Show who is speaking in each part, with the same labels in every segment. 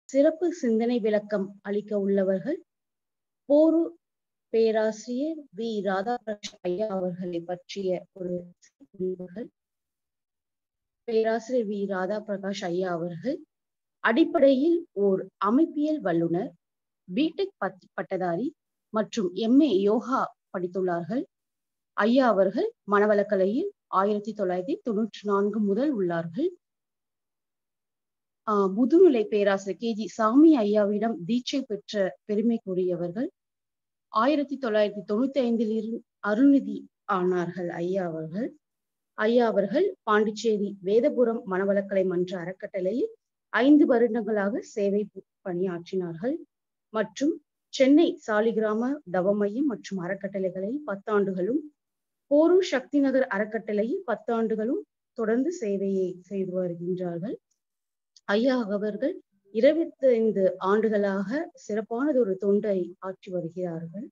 Speaker 1: சிறப்பு சிந்தனை விளக்கம் அளிக்க உள்ளவர்கள் போரு பேராசிரியர் வி ராதாகிருஷ்ண ஐயா அவர்களை பற்றிய ஒரு குறிப்புகள் பேராசிரியர் வி ராதா பிரகாஷ் ஐயா அவர்கள் அடிப்படையில் ஓர் அமைப்பியல் வல்லுனர் பிடெக் பட்டதாரி மற்றும் எம்ஏ யோகா படித்துள்ளார்கள் ஐயா அவர்கள் மனவளக்கலையில் ஆயிரத்தி தொள்ளாயிரத்தி தொண்ணூற்றி நான்கு முதல் உள்ளார்கள் ஆஹ் முதுநிலை பேராசிரியர் கே ஜி சாமி ஐயாவிடம் தீட்சை பெற்ற பெருமைக்குரியவர்கள் ஆயிரத்தி தொள்ளாயிரத்தி தொண்ணூத்தி ஐந்தில் இருந்து அருள்நிதி ஆனார்கள் ஐயா அவர்கள் ஐயா அவர்கள் பாண்டிச்சேரி வேதபுரம் மனவளக்கலை மன்ற அறக்கட்டளையில் ஐந்து வருடங்களாக சேவை பணியாற்றினார்கள் மற்றும் சென்னை சாலிகிராம தவமையம் மற்றும் அறக்கட்டளைகளில் பத்தாண்டுகளும் போரூர் சக்தி நகர் அறக்கட்டளையில் பத்தாண்டுகளும் தொடர்ந்து சேவையை செய்து வருகின்றார்கள் ஐயா அவர்கள் இருபத்தி ஐந்து ஆண்டுகளாக சிறப்பானதொரு தொண்டை ஆற்றி வருகிறார்கள்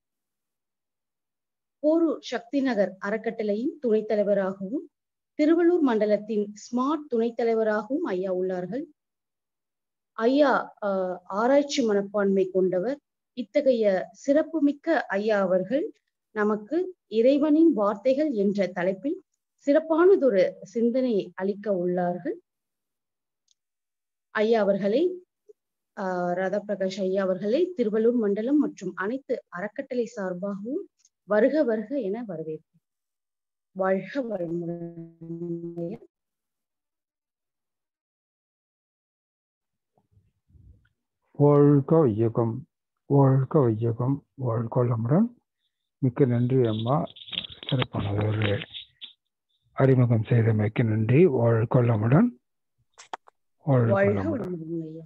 Speaker 1: போரூர் சக்தி நகர் அறக்கட்டளையின் துணைத் தலைவராகவும் திருவள்ளூர் மண்டலத்தின் ஸ்மார்ட் துணைத் தலைவராகவும் ஐயா உள்ளார்கள் ஐயா ஆராய்ச்சி மனப்பான்மை கொண்டவர் இத்தகைய சிறப்புமிக்க ஐயா அவர்கள் நமக்கு இறைவனின் வார்த்தைகள் என்ற தலைப்பில் சிறப்பானதொரு சிந்தனையை அளிக்க உள்ளார்கள் ஐயா அவர்களை ஆஹ் ராதா பிரகாஷ் ஐயா அவர்களை திருவள்ளூர் மண்டலம் மற்றும் அனைத்து அறக்கட்டளை சார்பாகவும் வருக வருக என வரவேற்பேன் வாழ்க வளமுடன்
Speaker 2: வாழ்க வையகம் வாழ்க வையகம் வாழ்க வளமுடன் மிக்க நன்றி அம்மா சிறப்பானது ஒரு அறிமுகம் செய்தமைக்கு நன்றி வாழ்க வளமுடன் வாழ்க
Speaker 1: வாழ்க
Speaker 2: வளமுடன்
Speaker 1: வளமுடன் ஐயா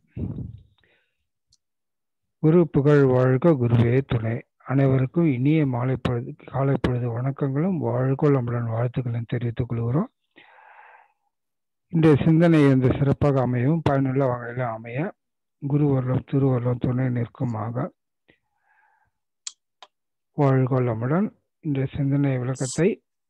Speaker 2: குரு புகழ் வாழ்க குருவே துணை அனைவருக்கும் இனிய மாலை பொழுது காலை பொழுது வணக்கங்களும் வாழ்க வளமுடன் வாழ்த்துக்களையும் தெரிவித்துக் கொள்கிறோம் இன்றைய சிந்தனை இந்த சிறப்பாக அமையவும் பயனுள்ள வகையில் அமைய குருவர்களும் திருவர்களும் துணை நிற்குமாக வாழ்க வளமுடன் இன்றைய சிந்தனை விளக்கத்தை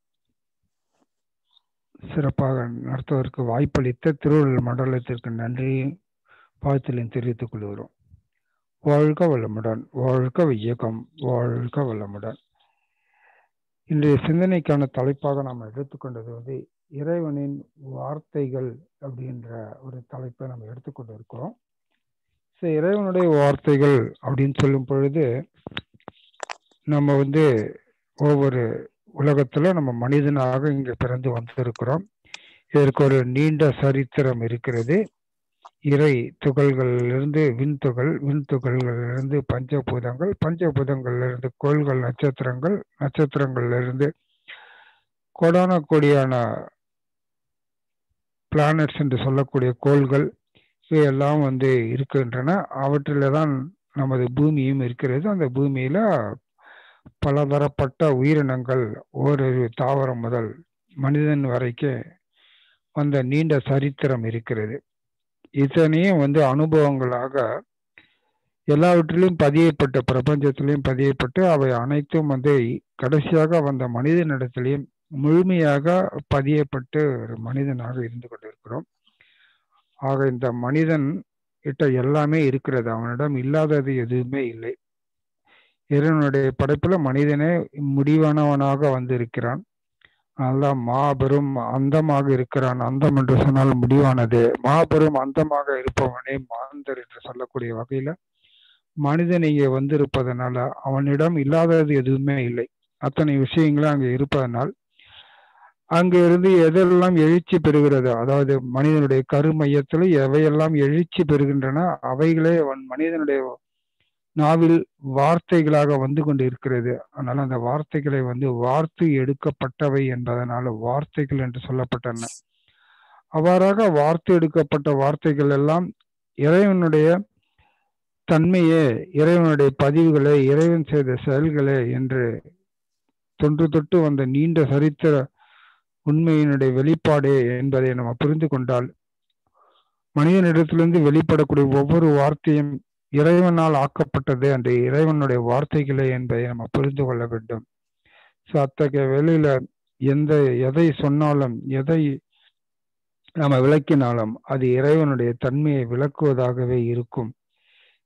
Speaker 2: சிறப்பாக நடத்துவதற்கு வாய்ப்பளித்த திருவள்ளுவர் மண்டலத்திற்கு நன்றியும் வாழ்த்திலையும் தெரிவித்துக் கொள்கிறோம் வாழ்க வளமுடன் வாழ்க வையகம் வாழ்க வளமுடன் இன்றைய சிந்தனைக்கான தலைப்பாக நாம் எடுத்துக்கொண்டது வந்து இறைவனின் வார்த்தைகள் அப்படின்ற ஒரு தலைப்பை நம்ம எடுத்துக்கொண்டு இருக்கிறோம் ஸோ இறைவனுடைய வார்த்தைகள் அப்படின்னு சொல்லும் பொழுது நம்ம வந்து ஒவ்வொரு உலகத்துல நம்ம மனிதனாக இங்க பிறந்து வந்திருக்கிறோம் இதற்கு ஒரு நீண்ட சரித்திரம் இருக்கிறது இறை துகள்களிலிருந்து விண்துகள் விண்துகள்களிலிருந்து பஞ்சபூதங்கள் பஞ்சபூதங்களிலிருந்து கோள்கள் நட்சத்திரங்கள் நட்சத்திரங்களிலிருந்து கோடான கோடியான பிளானட்ஸ் என்று சொல்லக்கூடிய கோள்கள் இவையெல்லாம் வந்து இருக்கின்றன அவற்றில தான் நமது பூமியும் இருக்கிறது அந்த பூமியில பலதரப்பட்ட உயிரினங்கள் ஓரிரு தாவரம் முதல் மனிதன் வரைக்கும் வந்த நீண்ட சரித்திரம் இருக்கிறது இத்தனையும் வந்து அனுபவங்களாக எல்லாவற்றிலும் பதியப்பட்ட பிரபஞ்சத்திலையும் பதியப்பட்டு அவை அனைத்தும் வந்து கடைசியாக வந்த மனிதனிடத்திலையும் முழுமையாக பதியப்பட்டு ஒரு மனிதனாக இருந்து கொண்டிருக்கிறோம் ஆக இந்த மனிதன் கிட்ட எல்லாமே இருக்கிறது அவனிடம் இல்லாதது எதுவுமே இல்லை இறைவனுடைய படைப்புல மனிதனே முடிவானவனாக வந்திருக்கிறான் நல்லா மாபெரும் அந்தமாக இருக்கிறான் அந்தம் என்று சொன்னால் முடிவானது மாபெரும் அந்தமாக இருப்பவனே மாந்தர் என்று சொல்லக்கூடிய வகையில மனிதன் இங்கே வந்திருப்பதனால அவனிடம் இல்லாதது எதுவுமே இல்லை அத்தனை விஷயங்களும் அங்கே இருப்பதனால் அங்க இருந்து எதெல்லாம் எழுச்சி பெறுகிறது அதாவது மனிதனுடைய கருமையத்துல எவையெல்லாம் எழுச்சி பெறுகின்றன அவைகளே அவன் மனிதனுடைய நாவில் வார்த்தைகளாக வந்து கொண்டு இருக்கிறது அதனால அந்த வார்த்தைகளை வந்து வார்த்தை எடுக்கப்பட்டவை என்பதனால வார்த்தைகள் என்று சொல்லப்பட்டன அவ்வாறாக வார்த்தை எடுக்கப்பட்ட வார்த்தைகள் எல்லாம் இறைவனுடைய தன்மையே இறைவனுடைய பதிவுகளே இறைவன் செய்த செயல்களே என்று தொன்று தொட்டு வந்த நீண்ட சரித்திர உண்மையினுடைய வெளிப்பாடே என்பதை நம்ம புரிந்து கொண்டால் மனிதனிடத்திலிருந்து வெளிப்படக்கூடிய ஒவ்வொரு வார்த்தையும் இறைவனால் ஆக்கப்பட்டது அந்த இறைவனுடைய வார்த்தைகளே என்பதை நம்ம புரிந்து கொள்ள வேண்டும் ஸோ அத்தகைய வேலையில எந்த எதை சொன்னாலும் எதை நம்ம விளக்கினாலும் அது இறைவனுடைய தன்மையை விளக்குவதாகவே இருக்கும்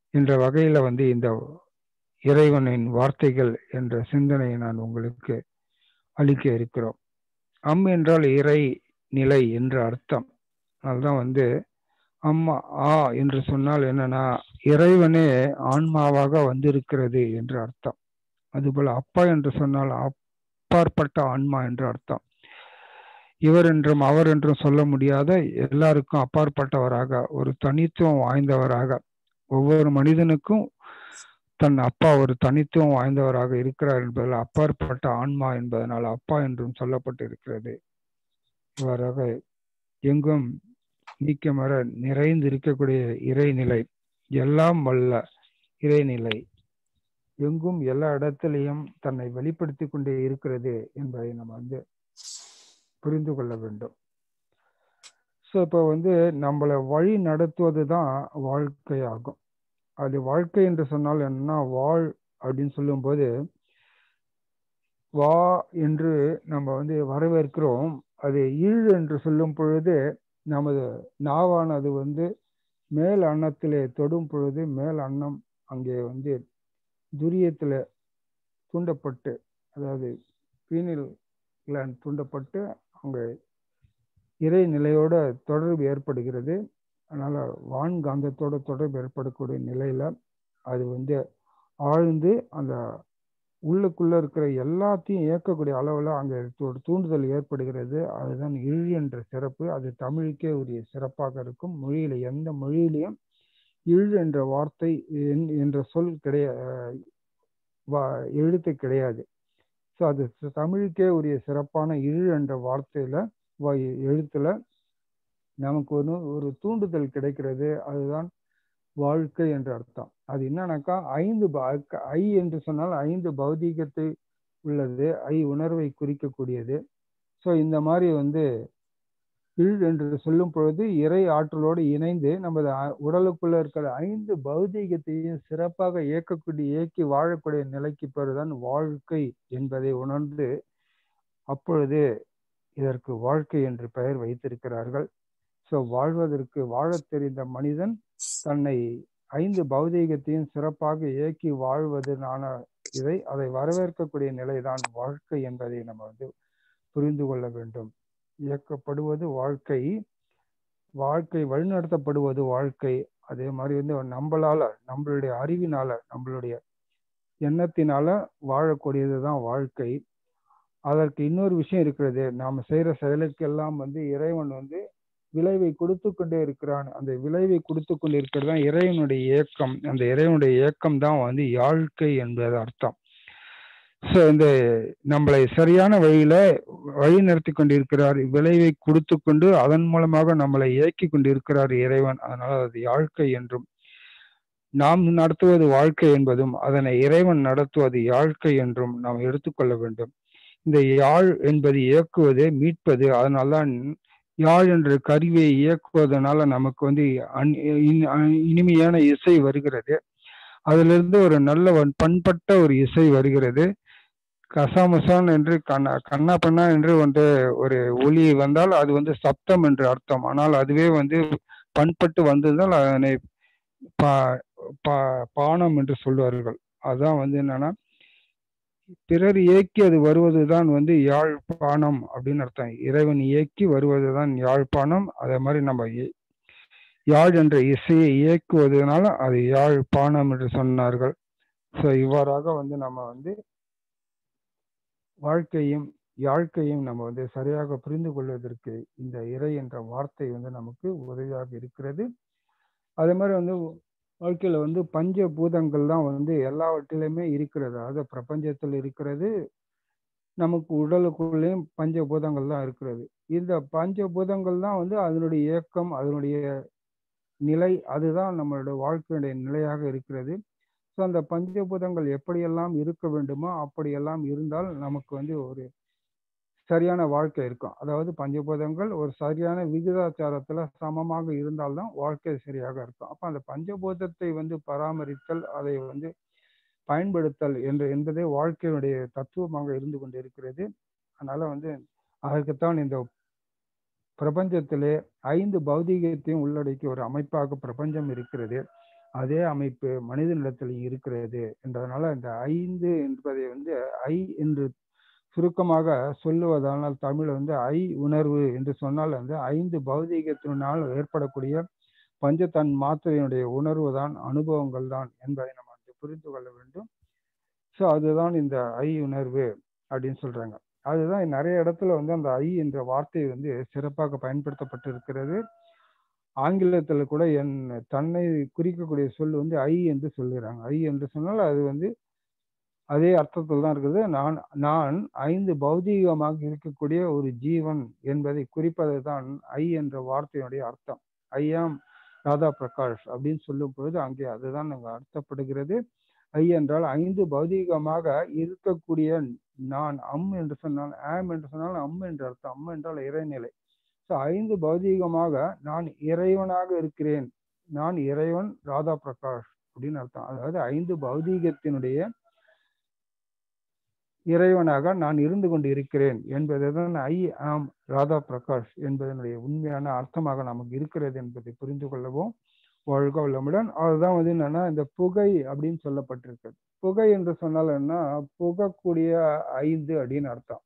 Speaker 2: என்ற வகையில வந்து இந்த இறைவனின் வார்த்தைகள் என்ற சிந்தனையை நான் உங்களுக்கு அளிக்க இருக்கிறோம் அம் என்றால் இறை நிலை என்று அர்த்தம் அதுதான் வந்து அம்மா ஆ என்று சொன்னால் என்னன்னா இறைவனே ஆன்மாவாக வந்திருக்கிறது என்று அர்த்தம் அதுபோல அப்பா என்று சொன்னால் அப்பாற்பட்ட ஆன்மா என்று அர்த்தம் இவர் என்றும் அவர் என்றும் சொல்ல முடியாத எல்லாருக்கும் அப்பாற்பட்டவராக ஒரு தனித்துவம் வாய்ந்தவராக ஒவ்வொரு மனிதனுக்கும் தன் அப்பா ஒரு தனித்துவம் வாய்ந்தவராக இருக்கிறார் என்பதில் அப்பாற்பட்ட ஆன்மா என்பதனால் அப்பா என்றும் சொல்லப்பட்டு இருக்கிறது இவ்வாறாக எங்கும் நீக்கமர நிறைந்து இருக்கக்கூடிய இறைநிலை எல்லாம் வல்ல இறைநிலை எங்கும் எல்லா இடத்திலையும் தன்னை வெளிப்படுத்தி கொண்டே இருக்கிறது என்பதை நம்ம வந்து புரிந்து கொள்ள வேண்டும் ஸோ இப்போ வந்து நம்மளை வழி நடத்துவது தான் வாழ்க்கையாகும் அது வாழ்க்கை என்று சொன்னால் என்னன்னா வாழ் அப்படின்னு சொல்லும்போது வா என்று நம்ம வந்து வரவேற்கிறோம் அது ஈழ் என்று சொல்லும் பொழுது நமது நாவானது வந்து மேல் அன்னத்திலே தொடும் பொழுது மேல் அன்னம் அங்கே வந்து துரியத்தில் தூண்டப்பட்டு அதாவது பீனில் கிளாண்ட் தூண்டப்பட்டு அங்கே இறை நிலையோட தொடர்பு ஏற்படுகிறது அதனால வான்காந்தத்தோட தொடர்பு ஏற்படக்கூடிய நிலையில அது வந்து ஆழ்ந்து அந்த உள்ளுக்குள்ள இருக்கிற எல்லாத்தையும் இயக்கக்கூடிய அளவில் அங்கே ஒரு தூண்டுதல் ஏற்படுகிறது அதுதான் இழி என்ற சிறப்பு அது தமிழுக்கே உரிய சிறப்பாக இருக்கும் மொழியில எந்த மொழியிலையும் இழ் என்ற வார்த்தை என்ற சொல் கிடையா எழுத்து கிடையாது ஸோ அது தமிழுக்கே உரிய சிறப்பான இழு என்ற வார்த்தையில எழுத்துல நமக்கு ஒரு ஒரு தூண்டுதல் கிடைக்கிறது அதுதான் வாழ்க்கை என்ற அர்த்தம் அது என்னன்னாக்கா ஐந்து ஐ என்று சொன்னால் ஐந்து பௌதீகத்தை உள்ளது ஐ உணர்வை குறிக்கக்கூடியது ஸோ இந்த மாதிரி வந்து இழ் என்று சொல்லும் பொழுது இறை ஆற்றலோடு இணைந்து நமது உடலுக்குள்ள இருக்கிற ஐந்து பௌதீகத்தையும் சிறப்பாக இயக்கக்கூடிய இயக்கி வாழக்கூடிய நிலைக்கு பெறுதான் வாழ்க்கை என்பதை உணர்ந்து அப்பொழுது இதற்கு வாழ்க்கை என்று பெயர் வைத்திருக்கிறார்கள் ஸோ வாழ்வதற்கு வாழத் தெரிந்த மனிதன் தன்னை ஐந்து பௌதீகத்தையும் சிறப்பாக இயக்கி வாழ்வதனான இதை அதை வரவேற்கக்கூடிய நிலைதான் வாழ்க்கை என்பதை நம்ம வந்து புரிந்து கொள்ள வேண்டும் இயக்கப்படுவது வாழ்க்கை வாழ்க்கை வழிநடத்தப்படுவது வாழ்க்கை அதே மாதிரி வந்து நம்மளால நம்மளுடைய அறிவினால நம்மளுடைய எண்ணத்தினால வாழக்கூடியது தான் வாழ்க்கை அதற்கு இன்னொரு விஷயம் இருக்கிறது நாம் செய்யற செயலுக்கெல்லாம் வந்து இறைவன் வந்து விளைவை கொடுத்து கொண்டே இருக்கிறான் அந்த விளைவை கொடுத்து கொண்டு இருக்கிறது தான் இறைவனுடைய இயக்கம் அந்த இறைவனுடைய இயக்கம் தான் வந்து வாழ்க்கை என்பது அர்த்தம் ஸோ இந்த நம்மளை சரியான வழியில வழி நடத்தி கொண்டிருக்கிறார் விளைவை கொடுத்து கொண்டு அதன் மூலமாக நம்மளை இயக்கி கொண்டிருக்கிறார் இறைவன் அதனால அது வாழ்க்கை என்றும் நாம் நடத்துவது வாழ்க்கை என்பதும் அதனை இறைவன் நடத்துவது யாழ்க்கை என்றும் நாம் எடுத்துக்கொள்ள வேண்டும் இந்த யாழ் என்பது இயக்குவது மீட்பது அதனால்தான் யாழ் என்ற கருவியை இயக்குவதனால நமக்கு வந்து இனிமையான இசை வருகிறது அதிலிருந்து ஒரு நல்ல பண்பட்ட ஒரு இசை வருகிறது கசாமுசான் என்று கண்ணா கண்ணா பண்ணா என்று வந்து ஒரு ஒலி வந்தால் அது வந்து சப்தம் என்று அர்த்தம் ஆனால் அதுவே வந்து பண்பட்டு வந்ததால் அதனை பா பா பானம் என்று சொல்வார்கள் அதுதான் வந்து என்னன்னா பிறர் இயக்கி அது வருவதுதான் வந்து யாழ்ப்பாணம் அப்படின்னு அர்த்தம் இறைவன் இயக்கி வருவதுதான் யாழ்ப்பாணம் அதே மாதிரி நம்ம யாழ் என்ற இசையை இயக்குவதனால அது யாழ்ப்பாணம் என்று சொன்னார்கள் ஸோ இவ்வாறாக வந்து நம்ம வந்து வாழ்க்கையும் யாழ்க்கையும் நம்ம வந்து சரியாக புரிந்து கொள்வதற்கு இந்த இறை என்ற வார்த்தை வந்து நமக்கு உதவியாக இருக்கிறது அதே மாதிரி வந்து வாழ்க்கையில வந்து பஞ்ச பூதங்கள் தான் வந்து எல்லாவற்றிலுமே இருக்கிறது அதாவது பிரபஞ்சத்தில் இருக்கிறது நமக்கு உடலுக்குள்ளேயும் பஞ்சபூதங்கள் தான் இருக்கிறது இந்த பஞ்சபூதங்கள் தான் வந்து அதனுடைய இயக்கம் அதனுடைய நிலை அதுதான் நம்மளுடைய வாழ்க்கையுடைய நிலையாக இருக்கிறது ஸோ அந்த பஞ்சபூதங்கள் எப்படியெல்லாம் இருக்க வேண்டுமோ அப்படியெல்லாம் இருந்தால் நமக்கு வந்து ஒரு சரியான வாழ்க்கை இருக்கும் அதாவது பஞ்சபூதங்கள் ஒரு சரியான விகிதாச்சாரத்துல சமமாக இருந்தால்தான் வாழ்க்கை சரியாக இருக்கும் அப்ப அந்த பஞ்சபூதத்தை வந்து பராமரித்தல் அதை வந்து பயன்படுத்தல் என்று என்பதே வாழ்க்கையினுடைய தத்துவமாக இருந்து கொண்டிருக்கிறது அதனால வந்து அதற்குத்தான் இந்த பிரபஞ்சத்திலே ஐந்து பௌதீகத்தையும் உள்ளடக்கிய ஒரு அமைப்பாக பிரபஞ்சம் இருக்கிறது அதே அமைப்பு மனிதனிடத்தில் இருக்கிறது என்றதுனால இந்த ஐந்து என்பதை வந்து ஐ என்று சுருக்கமாக சொல்லுவதானால் தமிழ் வந்து ஐ உணர்வு என்று சொன்னால் வந்து ஐந்து பௌதீகத்தினால் ஏற்படக்கூடிய பஞ்சத்தன் மாத்திரையினுடைய உணர்வு தான் அனுபவங்கள் தான் என்பதை நம்ம வந்து புரிந்து கொள்ள வேண்டும் ஸோ அதுதான் இந்த ஐ உணர்வு அப்படின்னு சொல்றாங்க அதுதான் நிறைய இடத்துல வந்து அந்த ஐ என்ற வார்த்தை வந்து சிறப்பாக பயன்படுத்தப்பட்டு இருக்கிறது ஆங்கிலத்தில் கூட என் தன்னை குறிக்கக்கூடிய சொல் வந்து ஐ என்று சொல்லுறாங்க ஐ என்று சொன்னால் அது வந்து அதே அர்த்தத்தில் தான் இருக்குது நான் நான் ஐந்து பௌதீகமாக இருக்கக்கூடிய ஒரு ஜீவன் என்பதை குறிப்பது தான் ஐ என்ற வார்த்தையுடைய அர்த்தம் ஐயாம் ராதா பிரகாஷ் அப்படின்னு சொல்லும் பொழுது அங்கே அதுதான் அங்கே அர்த்தப்படுகிறது ஐ என்றால் ஐந்து பௌதீகமாக இருக்கக்கூடிய நான் அம் என்று சொன்னால் ஆம் என்று சொன்னால் அம் என்று அர்த்தம் அம் என்றால் இறைநிலை ஸோ ஐந்து பௌதீகமாக நான் இறைவனாக இருக்கிறேன் நான் இறைவன் ராதா பிரகாஷ் அப்படின்னு அர்த்தம் அதாவது ஐந்து பௌதீகத்தினுடைய இறைவனாக நான் இருந்து கொண்டு இருக்கிறேன் என்பதுதான் ஐ ஆம் ராதா பிரகாஷ் என்பதனுடைய உண்மையான அர்த்தமாக நமக்கு இருக்கிறது என்பதை புரிந்து கொள்ளவும் வாழ்க வல்லமுடன் அதுதான் வந்து என்னன்னா இந்த புகை அப்படின்னு சொல்லப்பட்டிருக்கு புகை என்று சொன்னால் என்ன புகக்கூடிய ஐந்து அப்படின்னு அர்த்தம்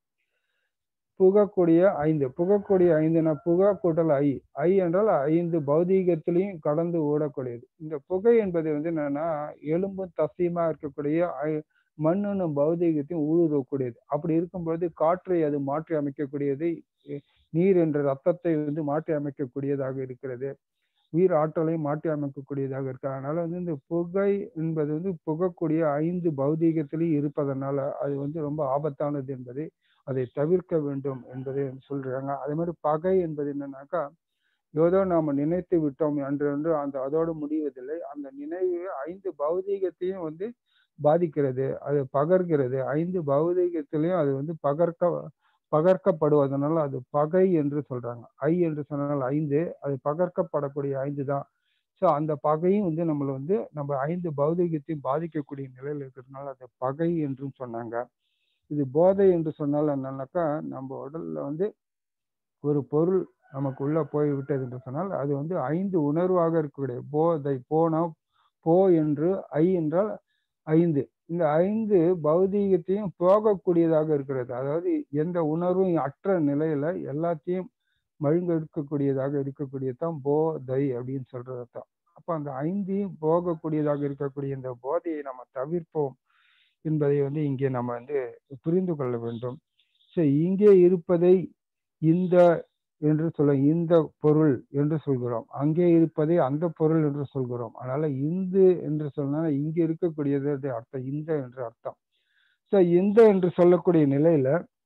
Speaker 2: புகக்கூடிய ஐந்து புகக்கூடிய ஐந்துனா புகை கூட்டல் ஐ ஐ என்றால் ஐந்து பௌதீகத்திலையும் கடந்து ஓடக்கூடியது இந்த புகை என்பது வந்து என்னன்னா எலும்பும் தசியமா இருக்கக்கூடிய மண்ணுன்னு பௌதீகத்தையும் ஊடுருவக்கூடியது அப்படி இருக்கும்பொழுது காற்றை அது மாற்றி அமைக்கக்கூடியது நீர் என்ற ரத்தத்தை வந்து மாற்றி அமைக்கக்கூடியதாக இருக்கிறது உயிர் ஆற்றலையும் மாற்றி அமைக்கக்கூடியதாக இருக்கு அதனால வந்து இந்த புகை என்பது வந்து புகக்கூடிய ஐந்து பௌதீகத்திலையும் இருப்பதனால அது வந்து ரொம்ப ஆபத்தானது என்பதை அதை தவிர்க்க வேண்டும் என்பதை சொல்றாங்க அதே மாதிரி பகை என்பது என்னன்னாக்கா ஏதோ நாம நினைத்து விட்டோம் அன்று என்று அந்த அதோடு முடிவதில்லை அந்த நினைவு ஐந்து பௌதீகத்தையும் வந்து பாதிக்கிறது அது பகர்கிறது ஐந்து பௌதீகத்திலையும் அது வந்து பகர்க்க பகர்க்கப்படுவதனால அது பகை என்று சொல்றாங்க ஐ என்று சொன்னால் ஐந்து அது பகர்க்கப்படக்கூடிய ஐந்து தான் ஸோ அந்த பகையும் வந்து நம்மளை வந்து நம்ம ஐந்து பௌதீகத்தையும் பாதிக்கக்கூடிய நிலையில் இருக்கிறதுனால அது பகை என்றும் சொன்னாங்க இது போதை என்று சொன்னால் என்னன்னாக்கா நம்ம உடல்ல வந்து ஒரு பொருள் நமக்கு உள்ள போய் விட்டது என்று சொன்னால் அது வந்து ஐந்து உணர்வாக இருக்கக்கூடிய போதை போனா போ என்று ஐ என்றால் ஐந்து இந்த ஐந்து பௌதீகத்தையும் போகக்கூடியதாக இருக்கிறது அதாவது எந்த உணர்வும் அற்ற நிலையில எல்லாத்தையும் மழுங்கெடுக்கக்கூடியதாக இருக்கக்கூடியதான் போதை அப்படின்னு சொல்றது தான் அப்ப அந்த ஐந்தையும் போகக்கூடியதாக இருக்கக்கூடிய இந்த போதையை நம்ம தவிர்ப்போம் என்பதை வந்து இங்கே நம்ம வந்து புரிந்து கொள்ள வேண்டும் ஸோ இங்கே இருப்பதை இந்த என்று சொல்ல இந்த பொருள் என்று சொல்கிறோம் அங்கே இருப்பதை அந்த பொருள் என்று சொல்கிறோம் அதனால இந்து என்று சொன்னால் இங்க இருக்கக்கூடியது அர்த்தம் இந்த என்று அர்த்தம் ஸோ இந்த என்று சொல்லக்கூடிய நிலையில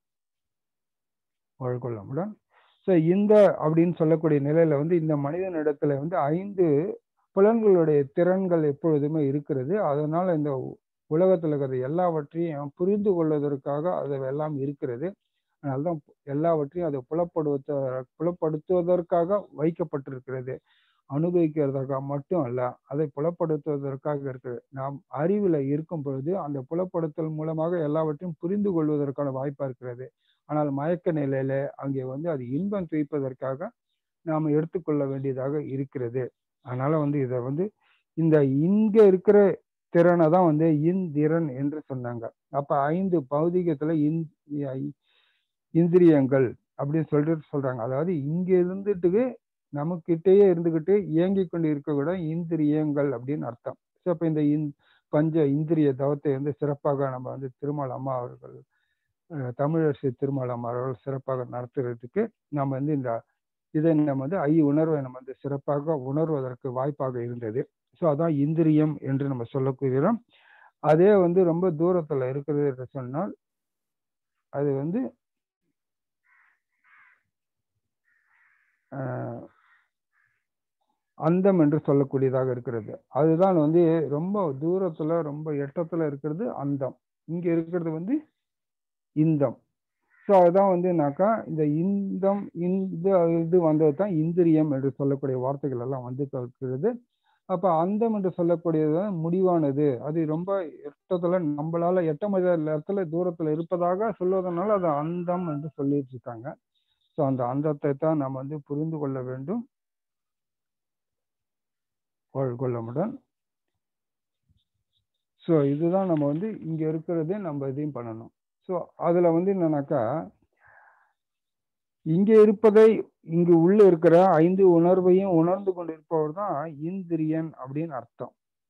Speaker 2: வாழ்கொள்ளமுடன் ஸோ இந்த அப்படின்னு சொல்லக்கூடிய நிலையில வந்து இந்த மனிதனிடத்துல வந்து ஐந்து புலன்களுடைய திறன்கள் எப்பொழுதுமே இருக்கிறது அதனால இந்த உலகத்தில் இருக்கிற எல்லாவற்றையும் புரிந்து கொள்வதற்காக அது எல்லாம் இருக்கிறது அதனால்தான் எல்லாவற்றையும் அதை புலப்படுத்த புலப்படுத்துவதற்காக வைக்கப்பட்டிருக்கிறது அனுபவிக்கிறதுக்காக மட்டும் அல்ல அதை புலப்படுத்துவதற்காக இருக்கிறது நாம் அறிவில் இருக்கும் பொழுது அந்த புலப்படுத்தல் மூலமாக எல்லாவற்றையும் புரிந்து கொள்வதற்கான வாய்ப்பா இருக்கிறது ஆனால் மயக்க நிலையில அங்கே வந்து அது இன்பம் துய்ப்பதற்காக நாம் எடுத்துக்கொள்ள வேண்டியதாக இருக்கிறது அதனால வந்து இதை வந்து இந்த இங்க இருக்கிற திறனை தான் வந்து இந்திரன் என்று சொன்னாங்க அப்ப ஐந்து பௌதிகத்துல இந் இந்திரியங்கள் அப்படின்னு சொல்லிட்டு சொல்றாங்க அதாவது இங்க இருந்துட்டு நமக்கிட்டேயே இருந்துகிட்டு இயங்கி கொண்டு இருக்கக்கூட இந்திரியங்கள் அப்படின்னு அர்த்தம் ஸோ அப்ப இந்த இந் பஞ்ச இந்திரிய தவத்தை வந்து சிறப்பாக நம்ம வந்து திருமால் அம்மா அவர்கள் தமிழரசி திருமால் அம்மா அவர்கள் சிறப்பாக நடத்துறதுக்கு நம்ம வந்து இந்த இதை நம்ம வந்து ஐ உணர்வை நம்ம வந்து சிறப்பாக உணர்வதற்கு வாய்ப்பாக இருந்தது ஸோ அதான் இந்திரியம் என்று நம்ம சொல்லக்கூடியோம் அதே வந்து ரொம்ப தூரத்துல இருக்கிறது என்று சொன்னால் அது வந்து அந்தம் என்று சொல்லக்கூடியதாக இருக்கிறது அதுதான் வந்து ரொம்ப தூரத்துல ரொம்ப எட்டத்துல இருக்கிறது அந்தம் இங்க இருக்கிறது வந்து இந்தம் ஸோ அதுதான் வந்துனாக்கா இந்த இந்தம் இந்த இது வந்தது தான் இந்திரியம் என்று சொல்லக்கூடிய வார்த்தைகள் எல்லாம் வந்து இருக்கிறது அப்ப அந்தம் என்று சொல்லக்கூடியது முடிவானது அது ரொம்ப எட்டத்துல நம்மளால எட்ட முடியாத இடத்துல தூரத்துல இருப்பதாக சொல்வதனால அது அந்தம் என்று சொல்லிட்டு இருக்காங்க ஸோ அந்த அந்தத்தை தான் நாம் வந்து புரிந்து கொள்ள வேண்டும் கொள்ளமுடன் ஸோ இதுதான் நம்ம வந்து இங்க இருக்கிறது நம்ம இதையும் பண்ணணும் ஸோ அதுல வந்து என்னன்னாக்கா இங்க இருப்பதை இங்கு உள்ள இருக்கிற ஐந்து உணர்வையும் உணர்ந்து கொண்டிருப்பவர் தான் இந்திரியன் அப்படின்னு அர்த்தம்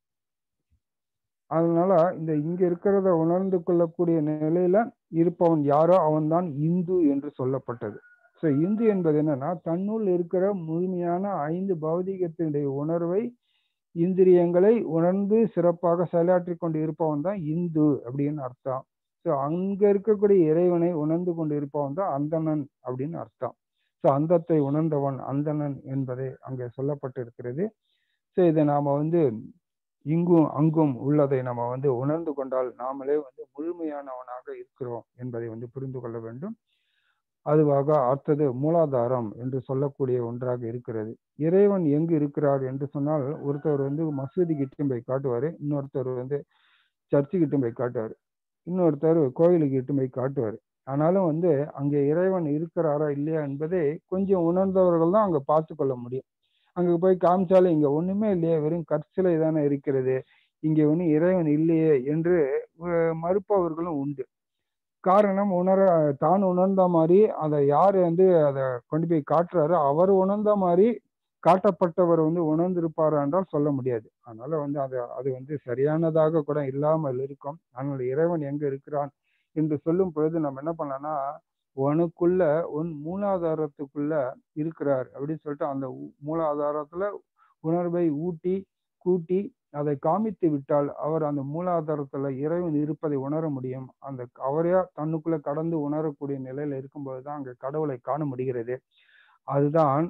Speaker 2: அதனால இந்த இங்க இருக்கிறத உணர்ந்து கொள்ளக்கூடிய நிலையில இருப்பவன் யாரோ அவன்தான் இந்து என்று சொல்லப்பட்டது ஸோ இந்து என்பது என்னன்னா தன்னுள் இருக்கிற முழுமையான ஐந்து பௌதிகத்தினுடைய உணர்வை இந்திரியங்களை உணர்ந்து சிறப்பாக செயலாற்றி கொண்டு இருப்பவன் தான் இந்து அப்படின்னு அர்த்தம் ஸோ அங்க இருக்கக்கூடிய இறைவனை உணர்ந்து கொண்டு இருப்பவன் தான் அந்தணன் அப்படின்னு அர்த்தம் ஸோ அந்தத்தை உணர்ந்தவன் அந்தணன் என்பதை அங்கே சொல்லப்பட்டிருக்கிறது ஸோ இதை நாம வந்து இங்கும் அங்கும் உள்ளதை நம்ம வந்து உணர்ந்து கொண்டால் நாமளே வந்து முழுமையானவனாக இருக்கிறோம் என்பதை வந்து புரிந்து கொள்ள வேண்டும் அதுவாக அடுத்தது மூலாதாரம் என்று சொல்லக்கூடிய ஒன்றாக இருக்கிறது இறைவன் எங்கு இருக்கிறார் என்று சொன்னால் ஒருத்தர் வந்து மசூதி கிட்டும் போய் காட்டுவாரு இன்னொருத்தர் வந்து சர்ச்சு கிட்டும் போய் காட்டுவார் இன்னொருத்தர் கோயிலுக்கு இட்டு போய் காட்டுவார் ஆனாலும் வந்து அங்கே இறைவன் இருக்கிறாரா இல்லையா என்பதை கொஞ்சம் உணர்ந்தவர்கள் தான் அங்கே பார்த்து கொள்ள முடியும் அங்கே போய் காமிச்சாலும் இங்கே ஒன்றுமே இல்லையே வெறும் கற்சிலை தானே இருக்கிறது இங்கே ஒன்றும் இறைவன் இல்லையே என்று மறுப்பவர்களும் உண்டு காரணம் உணர தான் உணர்ந்த மாதிரி அதை யார் வந்து அதை கொண்டு போய் காட்டுறாரோ அவர் உணர்ந்த மாதிரி காட்டப்பட்டவர் வந்து உணர்ந்திருப்பாரா என்றால் சொல்ல முடியாது அதனால வந்து அது அது வந்து சரியானதாக கூட இல்லாமல் இருக்கும் ஆனால் இறைவன் எங்க இருக்கிறான் என்று சொல்லும் பொழுது நம்ம என்ன பண்ணலாம்னா உனக்குள்ள உன் மூலாதாரத்துக்குள்ள இருக்கிறார் அப்படின்னு சொல்லிட்டு அந்த மூலாதாரத்துல உணர்வை ஊட்டி கூட்டி அதை காமித்து விட்டால் அவர் அந்த மூலாதாரத்துல இறைவன் இருப்பதை உணர முடியும் அந்த அவரையா தன்னுக்குள்ள கடந்து உணரக்கூடிய நிலையில இருக்கும்போதுதான் அங்க கடவுளை காண முடிகிறது அதுதான்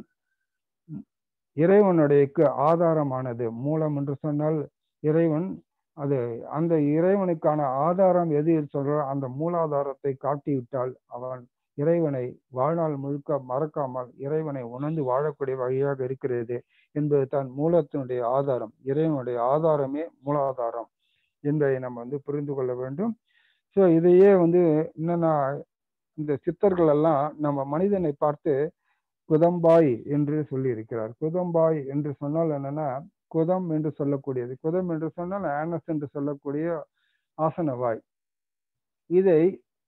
Speaker 2: இறைவனுடைய ஆதாரமானது மூலம் என்று சொன்னால் இறைவன் அது அந்த இறைவனுக்கான ஆதாரம் எது சொல்றோ அந்த மூலாதாரத்தை காட்டிவிட்டால் அவன் இறைவனை வாழ்நாள் முழுக்க மறக்காமல் இறைவனை உணர்ந்து வாழக்கூடிய வழியாக இருக்கிறது என்பது தான் மூலத்தினுடைய ஆதாரம் இறைவனுடைய ஆதாரமே மூலாதாரம் என்பதை நம்ம வந்து புரிந்து கொள்ள வேண்டும் ஸோ இதையே வந்து என்னன்னா இந்த சித்தர்கள் எல்லாம் நம்ம மனிதனை பார்த்து குதம்பாய் என்று சொல்லி இருக்கிறார் குதம்பாய் என்று சொன்னால் என்னன்னா குதம் என்று சொல்லக்கூடியது குதம் என்று சொன்னால் ஆனஸ் என்று சொல்லக்கூடிய ஆசனவாய் இதை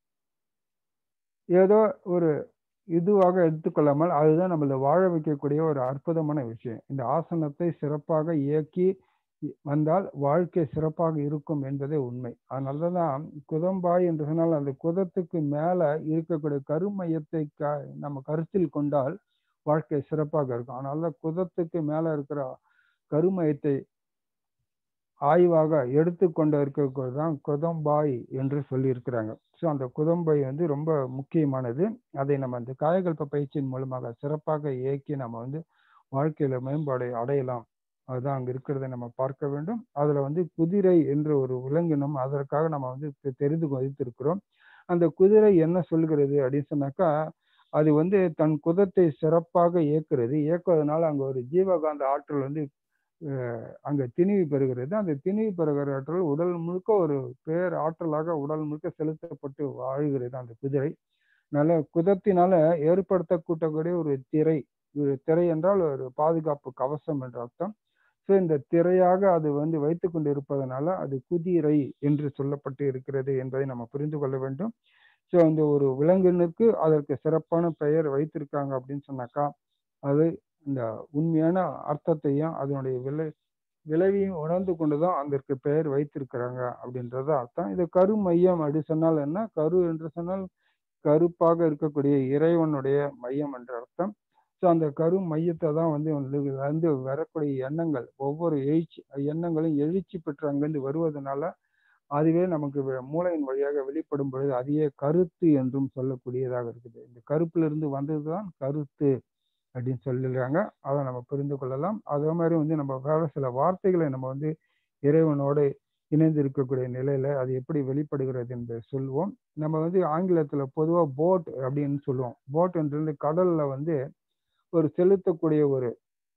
Speaker 2: ஏதோ ஒரு இதுவாக எடுத்துக்கொள்ளாமல் அதுதான் நம்மளை வாழ வைக்கக்கூடிய ஒரு அற்புதமான விஷயம் இந்த ஆசனத்தை சிறப்பாக இயக்கி வந்தால் வாழ்க்கை சிறப்பாக இருக்கும் என்பதே உண்மை அதனாலதான் குதம்பாய் என்று சொன்னால் அந்த குதத்துக்கு மேல இருக்கக்கூடிய கருமையத்தை க நம்ம கருத்தில் கொண்டால் வாழ்க்கை சிறப்பாக இருக்கும் அதனால குதத்துக்கு மேல இருக்கிற கருமையத்தை ஆய்வாக எடுத்துக்கொண்டு இருக்கிறது தான் குதம்பாய் என்று சொல்லியிருக்கிறாங்க ஸோ அந்த குதம்பை வந்து ரொம்ப முக்கியமானது அதை நம்ம அந்த காயகல்ப பயிற்சியின் மூலமாக சிறப்பாக இயக்கி நம்ம வந்து வாழ்க்கையில மேம்பாடு அடையலாம் அதுதான் அங்க இருக்கிறத நம்ம பார்க்க வேண்டும் அதுல வந்து குதிரை என்று ஒரு விலங்கினம் அதற்காக நம்ம வந்து தெரிந்து வைத்திருக்கிறோம் அந்த குதிரை என்ன சொல்கிறது அப்படின்னு சொன்னாக்கா அது வந்து தன் குதத்தை சிறப்பாக இயக்குறது இயக்குவதனால அங்க ஒரு ஜீவகாந்த ஆற்றல் வந்து அங்க திணிவு பெறுகிறது அந்த திணிவு பெறுகிற ஆற்றல் உடல் முழுக்க ஒரு பேர் ஆற்றலாக உடல் முழுக்க செலுத்தப்பட்டு வாழ்கிறது அந்த குதிரை நல்ல குதத்தினால ஏற்படுத்தக்கூட்டக்கூடிய ஒரு திரை ஒரு திரை என்றால் ஒரு பாதுகாப்பு கவசம் என்ற அர்த்தம் ஸோ இந்த திரையாக அது வந்து வைத்து கொண்டு இருப்பதனால அது குதிரை என்று சொல்லப்பட்டு இருக்கிறது என்பதை நம்ம புரிந்து கொள்ள வேண்டும் ஸோ அந்த ஒரு விலங்கினுக்கு அதற்கு சிறப்பான பெயர் வைத்திருக்காங்க அப்படின்னு சொன்னாக்கா அது இந்த உண்மையான அர்த்தத்தையும் அதனுடைய விளை விளைவையும் உணர்ந்து கொண்டுதான் அதற்கு பெயர் வைத்திருக்கிறாங்க அப்படின்றது அர்த்தம் இது கரு மையம் அப்படி சொன்னால் என்ன கரு என்று சொன்னால் கருப்பாக இருக்கக்கூடிய இறைவனுடைய மையம் என்ற அர்த்தம் ஸோ அந்த கரு மையத்தை தான் வந்து வந்து வரக்கூடிய எண்ணங்கள் ஒவ்வொரு எழுச்சி எண்ணங்களும் எழுச்சி பெற்று அங்கிருந்து வருவதனால அதுவே நமக்கு மூளையின் வழியாக வெளிப்படும் பொழுது அதையே கருத்து என்றும் சொல்லக்கூடியதாக இருக்குது இந்த கருப்பிலிருந்து வந்ததுதான் கருத்து அப்படின்னு சொல்லிடுறாங்க அதை நம்ம புரிந்து கொள்ளலாம் அதே மாதிரி வந்து நம்ம வேற சில வார்த்தைகளை நம்ம வந்து இறைவனோடு இணைந்து இருக்கக்கூடிய நிலையில அது எப்படி வெளிப்படுகிறது என்பதை சொல்லுவோம் நம்ம வந்து ஆங்கிலத்துல பொதுவா போட் அப்படின்னு சொல்லுவோம் போட் என்று கடல்ல வந்து ஒரு செலுத்தக்கூடிய ஒரு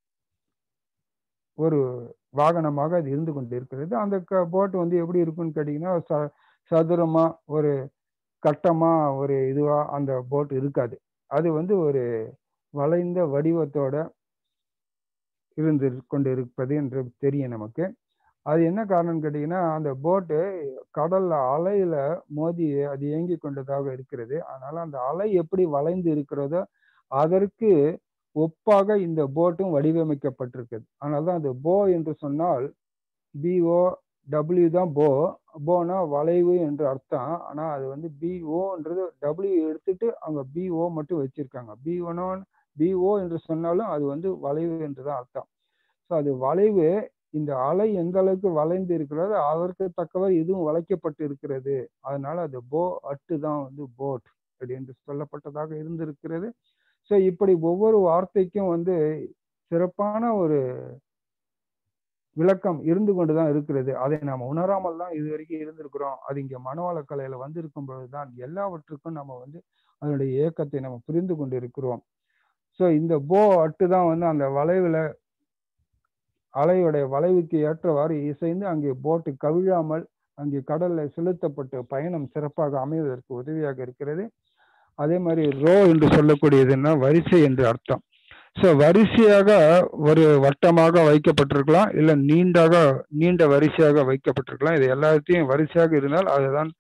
Speaker 2: ஒரு வாகனமாக அது இருந்து கொண்டு இருக்கிறது அந்த போட் வந்து எப்படி இருக்குன்னு கேட்டீங்கன்னா ச சதுரமா ஒரு கட்டமா ஒரு இதுவா அந்த போட் இருக்காது அது வந்து ஒரு வளைந்த வடிவத்தோட இருந்து கொண்டு இருப்பது என்று தெரியும் நமக்கு அது என்ன காரணம்னு கேட்டீங்கன்னா அந்த போட்டு கடல்ல அலையில மோதி அது இயங்கி கொண்டதாக இருக்கிறது அதனால அந்த அலை எப்படி வளைந்து இருக்கிறதோ அதற்கு ஒப்பாக இந்த போட்டும் வடிவமைக்கப்பட்டிருக்குது அதனாலதான் அது போ என்று சொன்னால் பிஓ டபிள்யூ தான் போ போனா வளைவு என்று அர்த்தம் ஆனா அது வந்து பிஓன்றது டபிள்யூ எடுத்துட்டு அவங்க பிஓ மட்டும் வச்சிருக்காங்க பி ஒனோ பிஓ என்று சொன்னாலும் அது வந்து வளைவு என்று தான் அர்த்தம் ஸோ அது வளைவு இந்த அலை எந்த அளவுக்கு வளைந்து இருக்கிறதோ அதற்கு தக்கவர் இதுவும் வளைக்கப்பட்டு இருக்கிறது அதனால அது போ அட்டு தான் வந்து போட் அப்படி என்று சொல்லப்பட்டதாக இருந்திருக்கிறது ஸோ இப்படி ஒவ்வொரு வார்த்தைக்கும் வந்து சிறப்பான ஒரு விளக்கம் இருந்து கொண்டுதான் இருக்கிறது அதை நாம் உணராமல் தான் இது வரைக்கும் இருந்திருக்கிறோம் அது இங்க மனவள கலையில வந்திருக்கும் பொழுதுதான் எல்லாவற்றுக்கும் நம்ம வந்து அதனுடைய இயக்கத்தை நம்ம புரிந்து கொண்டு இருக்கிறோம் ஸோ இந்த போ அட்டு தான் வந்து அந்த வளைவுல அலையுடைய வளைவுக்கு ஏற்றவாறு இசைந்து அங்கே போட்டு கவிழாமல் அங்கே கடல்ல செலுத்தப்பட்டு பயணம் சிறப்பாக அமைவதற்கு உதவியாக இருக்கிறது அதே மாதிரி ரோ என்று சொல்லக்கூடியதுன்னா வரிசை என்று அர்த்தம் ஸோ வரிசையாக ஒரு வட்டமாக வைக்கப்பட்டிருக்கலாம் இல்லை நீண்டாக நீண்ட வரிசையாக வைக்கப்பட்டிருக்கலாம் இது எல்லாத்தையும் வரிசையாக இருந்தால் அதுதான்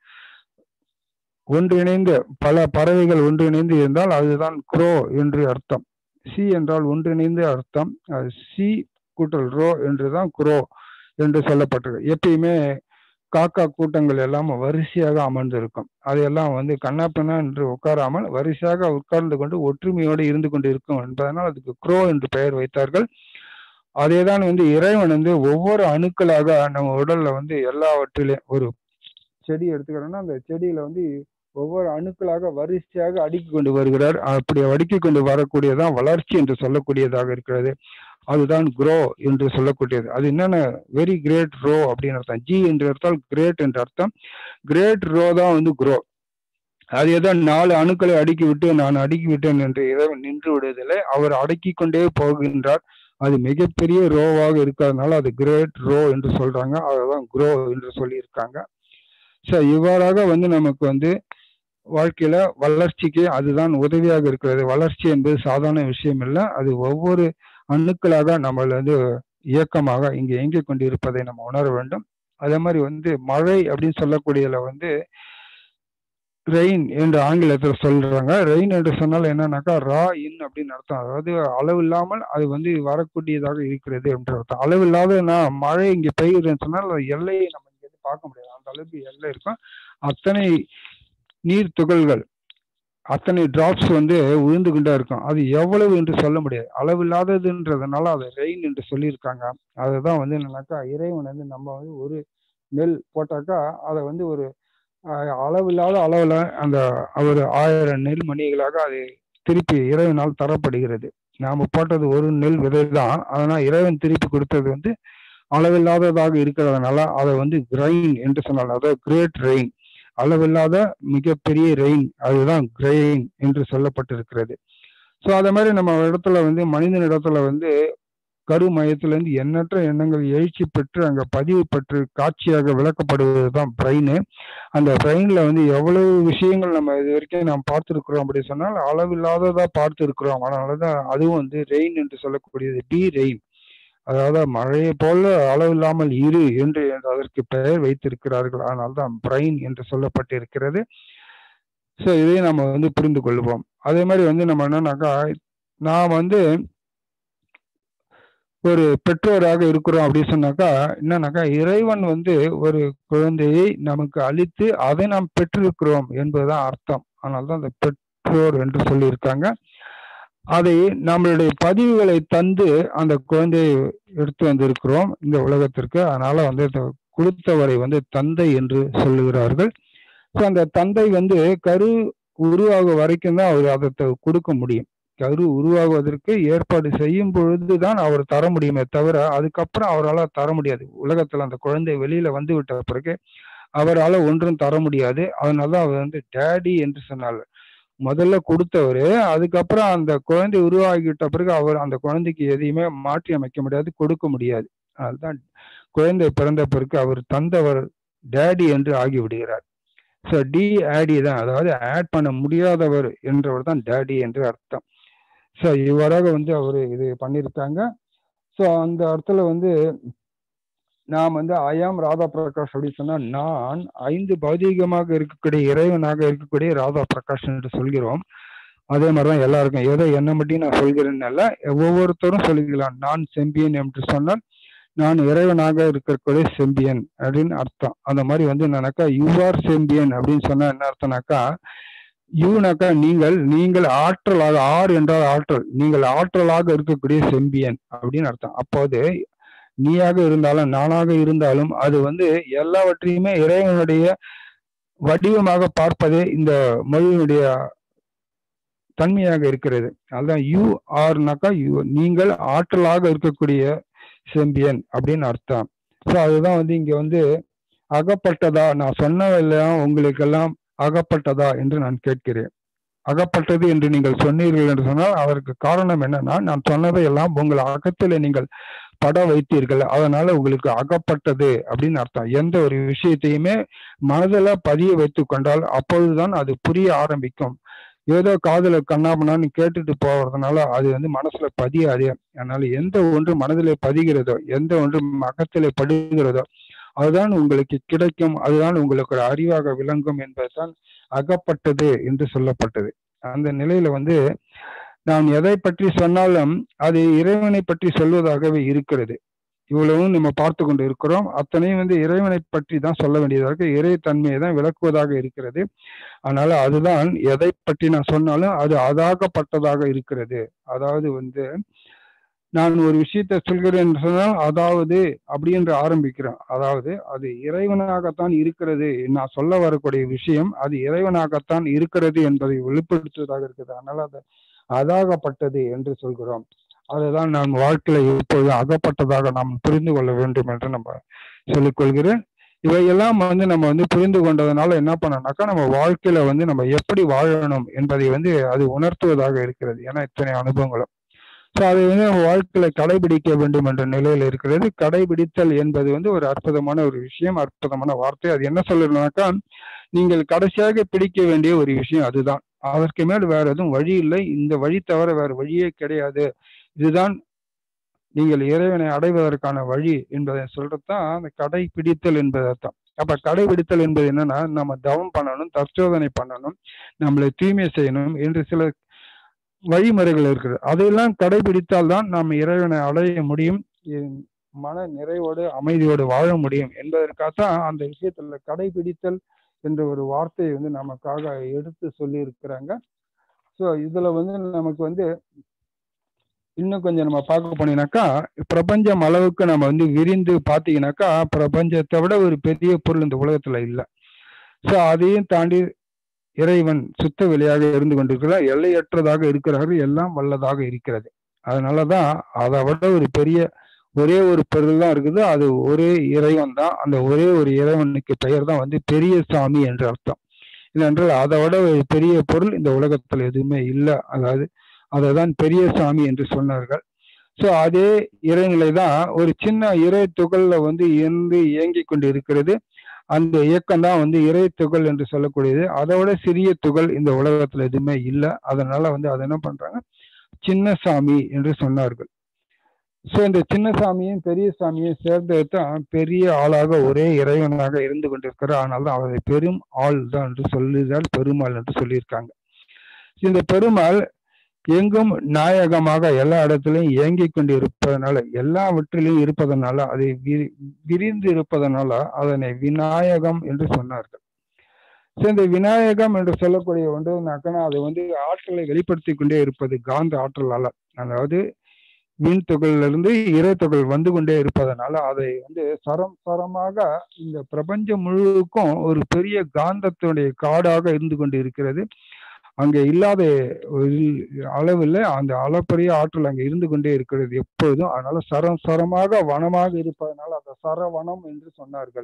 Speaker 2: ஒன்றிணைந்து பல பறவைகள் ஒன்றிணைந்து இருந்தால் அதுதான் குரோ என்று அர்த்தம் சி என்றால் ஒன்றிணைந்து அர்த்தம் சி கூட்டல் ரோ என்றுதான் குரோ என்று சொல்லப்பட்டிருக்கு எப்பயுமே காக்கா கூட்டங்கள் எல்லாம் வரிசையாக அமர்ந்திருக்கும் அதையெல்லாம் வந்து கண்ணாப்பின்னா என்று உட்காராமல் வரிசையாக உட்கார்ந்து கொண்டு ஒற்றுமையோடு இருந்து கொண்டு இருக்கும் என்பதனால் அதுக்கு குரோ என்று பெயர் வைத்தார்கள் அதேதான் வந்து இறைவன் வந்து ஒவ்வொரு அணுக்களாக நம்ம உடல்ல வந்து எல்லாவற்றிலையும் ஒரு செடி எடுத்துக்கிறோம்னா அந்த செடியில வந்து ஒவ்வொரு அணுக்களாக வரிசையாக அடுக்கி கொண்டு வருகிறார் அப்படி அடுக்கி கொண்டு வரக்கூடியதான் வளர்ச்சி என்று சொல்லக்கூடியதாக இருக்கிறது அதுதான் குரோ என்று சொல்லக்கூடியது அது என்னென்ன வெரி கிரேட் ரோ அப்படின்னு அர்த்தம் ஜி என்று அர்த்தம் கிரேட் என்று அர்த்தம் கிரேட் ரோ தான் வந்து குரோ அது ஏதோ நாலு அணுக்களை அடுக்கி விட்டு நான் அடுக்கி விட்டேன் என்று இறைவன் நின்று விடுவதில்லை அவர் அடக்கி கொண்டே போகின்றார் அது மிகப்பெரிய ரோவாக இருக்கிறதுனால அது கிரேட் ரோ என்று சொல்றாங்க அதுதான் குரோ என்று சொல்லியிருக்காங்க ஸோ இவ்வாறாக வந்து நமக்கு வந்து வாழ்க்கையில வளர்ச்சிக்கு அதுதான் உதவியாக இருக்கிறது வளர்ச்சி என்பது சாதாரண விஷயம் இல்லை அது ஒவ்வொரு அணுக்களாக நம்மள வந்து இயக்கமாக இங்கே இயங்கிக் கொண்டு இருப்பதை நம்ம உணர வேண்டும் அதே மாதிரி வந்து மழை அப்படின்னு சொல்லக்கூடியதுல வந்து ரெயின் என்று ஆங்கிலத்தில் சொல்றாங்க ரெயின் என்று சொன்னால் என்னன்னாக்கா ரா இன் அப்படின்னு அர்த்தம் அதாவது அளவு இல்லாமல் அது வந்து வரக்கூடியதாக இருக்கிறது என்ற அர்த்தம் அளவு இல்லாதனா மழை இங்க பெய்யுதுன்னு சொன்னால் எல்லையை நம்ம இங்க இருந்து பார்க்க முடியாது அந்த அளவுக்கு எல்லை இருக்கும் அத்தனை நீர் துகள்கள் அத்தனை டிராப்ஸ் வந்து விழுந்து கொண்டே இருக்கும் அது எவ்வளவு என்று சொல்ல முடியாது அளவு இல்லாததுன்றதுனால அதை ரெயின் என்று சொல்லியிருக்காங்க அதுதான் வந்து என்னன்னாக்கா இறைவன் வந்து நம்ம வந்து ஒரு நெல் போட்டாக்கா அதை வந்து ஒரு அளவில்லாத அளவுல அந்த அவர் ஆயிரம் நெல் மணிகளாக அது திருப்பி இறைவனால் தரப்படுகிறது நாம போட்டது ஒரு நெல் விதை தான் அதனால் இறைவன் திருப்பி கொடுத்தது வந்து அளவில்லாததாக இருக்கிறதுனால அதை வந்து கிரைன் என்று சொன்னால் அதாவது கிரேட் ரெயின் அளவில்லாத மிகப்பெரிய ரெயின் அதுதான் கிரெயின் என்று சொல்லப்பட்டிருக்கிறது ஸோ அதே மாதிரி நம்ம இடத்துல வந்து மனிதன் இடத்துல வந்து கரு மையத்திலிருந்து எண்ணற்ற எண்ணங்கள் எழுச்சி பெற்று அங்க பதிவு பெற்று காட்சியாக விளக்கப்படுவது தான் பிரெயின் அந்த பிரெயின்ல வந்து எவ்வளவு விஷயங்கள் நம்ம இது வரைக்கும் நாம் பார்த்துருக்கிறோம் அப்படி சொன்னால் அளவில்லாததா பார்த்து இருக்கிறோம் அதனாலதான் அதுவும் வந்து ரெயின் என்று சொல்லக்கூடியது பி ரெயின் அதாவது மழையை போல அளவில்லாமல் இரு என்று அதற்கு பெயர் வைத்திருக்கிறார்கள் அதனால்தான் பிரெயின் என்று சொல்லப்பட்டிருக்கிறது ஸோ இதை நம்ம வந்து புரிந்து கொள்வோம் அதே மாதிரி வந்து நம்ம என்னன்னாக்கா நான் வந்து ஒரு பெற்றோராக இருக்கிறோம் அப்படின்னு சொன்னாக்கா என்னன்னாக்கா இறைவன் வந்து ஒரு குழந்தையை நமக்கு அளித்து அதை நாம் பெற்றிருக்கிறோம் என்பதுதான் அர்த்தம் அதனால்தான் அந்த பெற்றோர் என்று சொல்லியிருக்காங்க அதை நம்மளுடைய பதிவுகளை தந்து அந்த குழந்தையை எடுத்து வந்திருக்கிறோம் இந்த உலகத்திற்கு அதனால வந்து கொடுத்தவரை வந்து தந்தை என்று சொல்லுகிறார்கள் ஸோ அந்த தந்தை வந்து கரு உருவாக வரைக்கும் தான் அவர் அதை கொடுக்க முடியும் கரு உருவாகுவதற்கு ஏற்பாடு செய்யும் பொழுதுதான் அவர் தர முடியுமே தவிர அதுக்கப்புறம் அவரால் தர முடியாது உலகத்துல அந்த குழந்தை வெளியில வந்து விட்ட பிறகு அவரால் ஒன்றும் தர முடியாது அதனாலதான் அவர் வந்து டேடி என்று சொன்னார் முதல்ல கொடுத்தவர் அதுக்கப்புறம் அந்த குழந்தை உருவாகிவிட்ட பிறகு அவர் அந்த குழந்தைக்கு எதையுமே மாற்றி அமைக்க முடியாது கொடுக்க முடியாது அதுதான் குழந்தை பிறந்த பிறகு அவர் தந்தவர் டேடி என்று ஆகிவிடுகிறார் ஸோ டி ஆடி தான் அதாவது ஆட் பண்ண முடியாதவர் என்றவர் தான் டேடி என்று அர்த்தம் ஸோ இவ்வாறாக வந்து அவர் இது பண்ணியிருக்காங்க ஸோ அந்த இடத்துல வந்து நாம் வந்து அயாம் ராதா பிரகாஷ் அப்படின்னு சொன்னா நான் ஐந்து பௌதீகமாக இருக்கக்கூடிய இறைவனாக இருக்கக்கூடிய ராதா பிரகாஷ் என்று சொல்கிறோம் அதே மாதிரிதான் எல்லாருக்கும் ஏதோ என்ன மட்டும் நான் சொல்கிறேன்னு ஒவ்வொருத்தரும் சொல்லிக்கலாம் நான் செம்பியன் என்று சொன்னால் நான் இறைவனாக இருக்கக்கூடிய செம்பியன் அப்படின்னு அர்த்தம் அந்த மாதிரி வந்து என்னன்னாக்கா யூ ஆர் செம்பியன் அப்படின்னு சொன்னா என்ன அர்த்தம்னாக்கா யூனாக்கா நீங்கள் நீங்கள் ஆற்றலாக ஆர் என்றால் ஆற்றல் நீங்கள் ஆற்றலாக இருக்கக்கூடிய செம்பியன் அப்படின்னு அர்த்தம் அப்போது நீயாக இருந்தாலும் நானாக இருந்தாலும் அது வந்து எல்லாவற்றையுமே இறைவனுடைய வடிவமாக பார்ப்பதே இந்த மொழியினுடைய தன்மையாக இருக்கிறது அதுதான் யூ ஆர்னாக்கா யூ நீங்கள் ஆற்றலாக இருக்கக்கூடிய செம்பியன் அப்படின்னு அர்த்தம் ஸோ அதுதான் வந்து இங்க வந்து அகப்பட்டதா நான் சொன்னதெல்லாம் உங்களுக்கெல்லாம் அகப்பட்டதா என்று நான் கேட்கிறேன் அகப்பட்டது என்று நீங்கள் சொன்னீர்கள் என்று சொன்னால் அதற்கு காரணம் என்னன்னா நான் சொன்னதை எல்லாம் உங்கள் அகத்தில் நீங்கள் பட வைத்தீர்கள் அதனால உங்களுக்கு அகப்பட்டது அப்படின்னு அர்த்தம் எந்த ஒரு விஷயத்தையுமே மனதில் பதிய வைத்து கொண்டால் அப்பொழுதுதான் அது புரிய ஆரம்பிக்கும் ஏதோ காதல கண்ணாபண்ணான்னு கேட்டுட்டு போவதுனால அது வந்து மனசுல பதியாது அதனால எந்த ஒன்று மனதிலே பதிகிறதோ எந்த ஒன்று மகத்திலே படுகிறதோ அதுதான் உங்களுக்கு கிடைக்கும் அதுதான் உங்களுக்கு ஒரு அறிவாக விளங்கும் என்பதுதான் அகப்பட்டது என்று சொல்லப்பட்டது அந்த நிலையில வந்து நாம் எதை பற்றி சொன்னாலும் அது இறைவனை பற்றி சொல்வதாகவே இருக்கிறது இவ்வளவும் நம்ம பார்த்து கொண்டு இருக்கிறோம் அத்தனையும் வந்து இறைவனை பற்றி தான் சொல்ல வேண்டியதாக இருக்கு இறை தன்மையை தான் விளக்குவதாக இருக்கிறது அதனால அதுதான் எதை பற்றி நான் சொன்னாலும் அது அதாகப்பட்டதாக இருக்கிறது அதாவது வந்து நான் ஒரு விஷயத்த சொல்கிறேன் என்று சொன்னால் அதாவது அப்படி என்று ஆரம்பிக்கிறேன் அதாவது அது இறைவனாகத்தான் இருக்கிறது நான் சொல்ல வரக்கூடிய விஷயம் அது இறைவனாகத்தான் இருக்கிறது என்பதை வெளிப்படுத்துவதாக இருக்குது அதனால அது அதாகப்பட்டது என்று சொல்கிறோம் அதுதான் நான் வாழ்க்கையில இப்போது அகப்பட்டதாக நாம் புரிந்து கொள்ள வேண்டும் என்று நம்ம சொல்லிக்கொள்கிறேன் இவையெல்லாம் வந்து நம்ம வந்து புரிந்து கொண்டதுனால என்ன பண்ணோம்னாக்கா நம்ம வாழ்க்கையில வந்து நம்ம எப்படி வாழணும் என்பதை வந்து அது உணர்த்துவதாக இருக்கிறது ஏன்னா இத்தனை அனுபவங்களும் ஸோ அதை வந்து நம்ம வாழ்க்கையில கடைபிடிக்க வேண்டும் என்ற நிலையில இருக்கிறது கடைபிடித்தல் என்பது வந்து ஒரு அற்புதமான ஒரு விஷயம் அற்புதமான வார்த்தை அது என்ன சொல்லணும்னாக்கா நீங்கள் கடைசியாக பிடிக்க வேண்டிய ஒரு விஷயம் அதுதான் அதற்கு மேல் வேற எதுவும் வழி இல்லை இந்த வழி தவிர வேற வழியே கிடையாது இதுதான் நீங்கள் இறைவனை அடைவதற்கான வழி என்பதை சொல்றதுதான் அந்த கடைபிடித்தல் என்பது அர்த்தம் அப்ப கடைபிடித்தல் என்பது என்னன்னா நம்ம தவம் பண்ணணும் தற்சோதனை பண்ணணும் நம்மளை தூய்மை செய்யணும் என்று சில வழிமுறைகள் இருக்குது அதையெல்லாம் கடைபிடித்தால் தான் நாம் இறைவனை அடைய முடியும் மன நிறைவோடு அமைதியோடு வாழ முடியும் என்பதற்காகத்தான் அந்த விஷயத்துல கடைபிடித்தல் என்ற ஒரு வார்த்தையை வந்து நமக்காக எடுத்து சொல்லி இருக்கிறாங்க ஸோ இதுல வந்து நமக்கு வந்து இன்னும் கொஞ்சம் நம்ம பார்க்க போனீங்கன்னாக்கா பிரபஞ்சம் அளவுக்கு நம்ம வந்து விரிந்து பார்த்தீங்கன்னாக்கா பிரபஞ்சத்தை விட ஒரு பெரிய பொருள் இந்த உலகத்துல இல்லை ஸோ அதையும் தாண்டி இறைவன் சுத்த வெளியாக இருந்து கொண்டிருக்கிறார் எல்லையற்றதாக இருக்கிறார்கள் எல்லாம் வல்லதாக இருக்கிறது அதனாலதான் அதை விட ஒரு பெரிய ஒரே ஒரு பொருள் தான் இருக்குது அது ஒரே இறைவன் தான் அந்த ஒரே ஒரு இறைவனுக்கு பெயர் தான் வந்து பெரிய சாமி என்று அர்த்தம் இல்லைன்றால் அதை விட ஒரு பெரிய பொருள் இந்த உலகத்துல எதுவுமே இல்லை அதாவது அதை தான் பெரிய சாமி என்று சொன்னார்கள் ஸோ அதே இறைநிலை தான் ஒரு சின்ன இறை துகள்ல வந்து இருந்து இயங்கி கொண்டு இருக்கிறது அந்த இயக்கம் தான் வந்து இறை துகள் என்று சொல்லக்கூடியது அதை விட சிறிய துகள் இந்த உலகத்துல எதுவுமே இல்லை அதனால வந்து அதை என்ன பண்றாங்க சின்ன சாமி என்று சொன்னார்கள் ஸோ இந்த சின்ன சாமியும் பெரிய சாமியும் சேர்ந்தது தான் பெரிய ஆளாக ஒரே இறைவனாக இருந்து கொண்டிருக்கிறார் ஆனால் தான் அவரை பெரும் ஆள் தான் என்று சொல்லுதால் பெருமாள் என்று சொல்லியிருக்காங்க இந்த பெருமாள் எங்கும் நாயகமாக எல்லா இடத்திலையும் இயங்கி கொண்டு இருப்பதனால எல்லாவற்றிலையும் இருப்பதனால அதை விரி விரிந்து இருப்பதனால அதனை விநாயகம் என்று சொன்னார்கள் ஸோ இந்த விநாயகம் என்று சொல்லக்கூடிய ஒன்றுனாக்கா அது வந்து ஆற்றலை வெளிப்படுத்தி கொண்டே இருப்பது காந்த ஆற்றலால அதாவது விண் துகளிலிருந்து இறை துகள் வந்து கொண்டே இருப்பதனால அதை வந்து சரம் சரமாக இந்த பிரபஞ்சம் முழுவதுக்கும் ஒரு பெரிய காந்தத்தினுடைய காடாக இருந்து கொண்டு இருக்கிறது அங்கே இல்லாத அளவில் அந்த அளப்பரிய ஆற்றல் அங்கே இருந்து கொண்டே இருக்கிறது எப்பொழுதும் அதனால சரம் சரமாக வனமாக இருப்பதனால அந்த சரவனம் என்று சொன்னார்கள்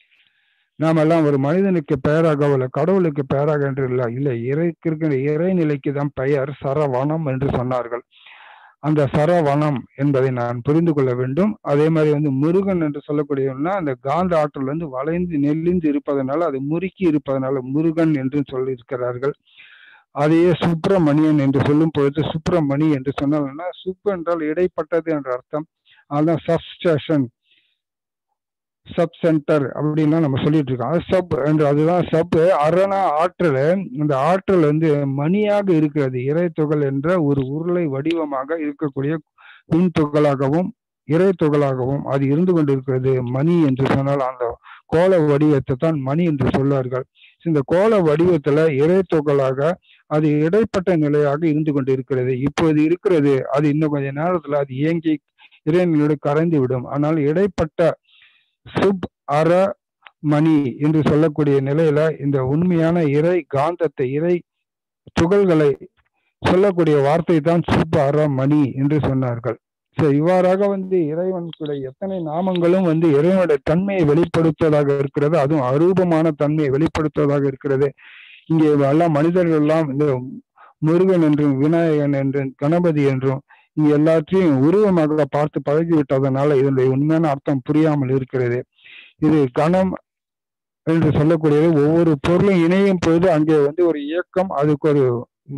Speaker 2: நாம் எல்லாம் ஒரு மனிதனுக்கு பெயராக உள்ள கடவுளுக்கு பெயராக என்று இல்லை இல்லை இறைக்கு இருக்கிற இறைநிலைக்கு தான் பெயர் சரவனம் என்று சொன்னார்கள் அந்த சரவணம் என்பதை நான் புரிந்து கொள்ள வேண்டும் அதே மாதிரி வந்து முருகன் என்று சொல்லக்கூடியவன்னா அந்த காந்த ஆற்றல் வந்து வளைந்து நெல்லிந்து இருப்பதனால அது முறுக்கி இருப்பதனால முருகன் என்று சொல்லியிருக்கிறார்கள் அதையே சுப்பிரமணியன் என்று சொல்லும் பொழுது சுப்பிரமணி என்று சொன்னால்னா சுப்பு என்றால் இடைப்பட்டது என்ற அர்த்தம் அதுதான் சப்ஸ்டேஷன் சப் சென்டர் அப்படின்லாம் நம்ம சொல்லிட்டு இருக்கோம் அது சப் என்று அதுதான் சப் அரணா ஆற்றல் இந்த ஆற்றல் வந்து மணியாக இருக்கிறது இறை துகள் என்ற ஒரு உருளை வடிவமாக இருக்கக்கூடிய விண் துகளாகவும் இறை துகளாகவும் அது இருந்து கொண்டிருக்கிறது மணி என்று சொன்னால் அந்த கோல வடிவத்தை தான் மணி என்று சொல்வார்கள் இந்த கோல வடிவத்துல இறை துகளாக அது இடைப்பட்ட நிலையாக இருந்து கொண்டு இருக்கிறது இப்போது இருக்கிறது அது இன்னும் கொஞ்ச நேரத்துல அது இயங்கி இறைநிலையோடு கரைந்து விடும் ஆனால் இடைப்பட்ட சுப் அற மணி என்று சொல்லக்கூடிய நிலையில இந்த உண்மையான இறை காந்தத்தை இறை துகள்களை சொல்லக்கூடிய வார்த்தை தான் சுப் அற மணி என்று சொன்னார்கள் ஸோ இவ்வாறாக வந்து இறைவனுடைய எத்தனை நாமங்களும் வந்து இறைவனுடைய தன்மையை வெளிப்படுத்துவதாக இருக்கிறது அதுவும் அரூபமான தன்மையை வெளிப்படுத்துவதாக இருக்கிறது இங்கே எல்லாம் மனிதர்கள் எல்லாம் இந்த முருகன் என்றும் விநாயகன் என்றும் கணபதி என்றும் இங்க எல்லாத்தையும் உருவமாக பார்த்து பழகி விட்டதனால இதனுடைய உண்மையான அர்த்தம் புரியாமல் இருக்கிறது இது கணம் என்று சொல்லக்கூடியது ஒவ்வொரு பொருளும் இணையும் பொழுது அங்கே வந்து ஒரு இயக்கம் அதுக்கு ஒரு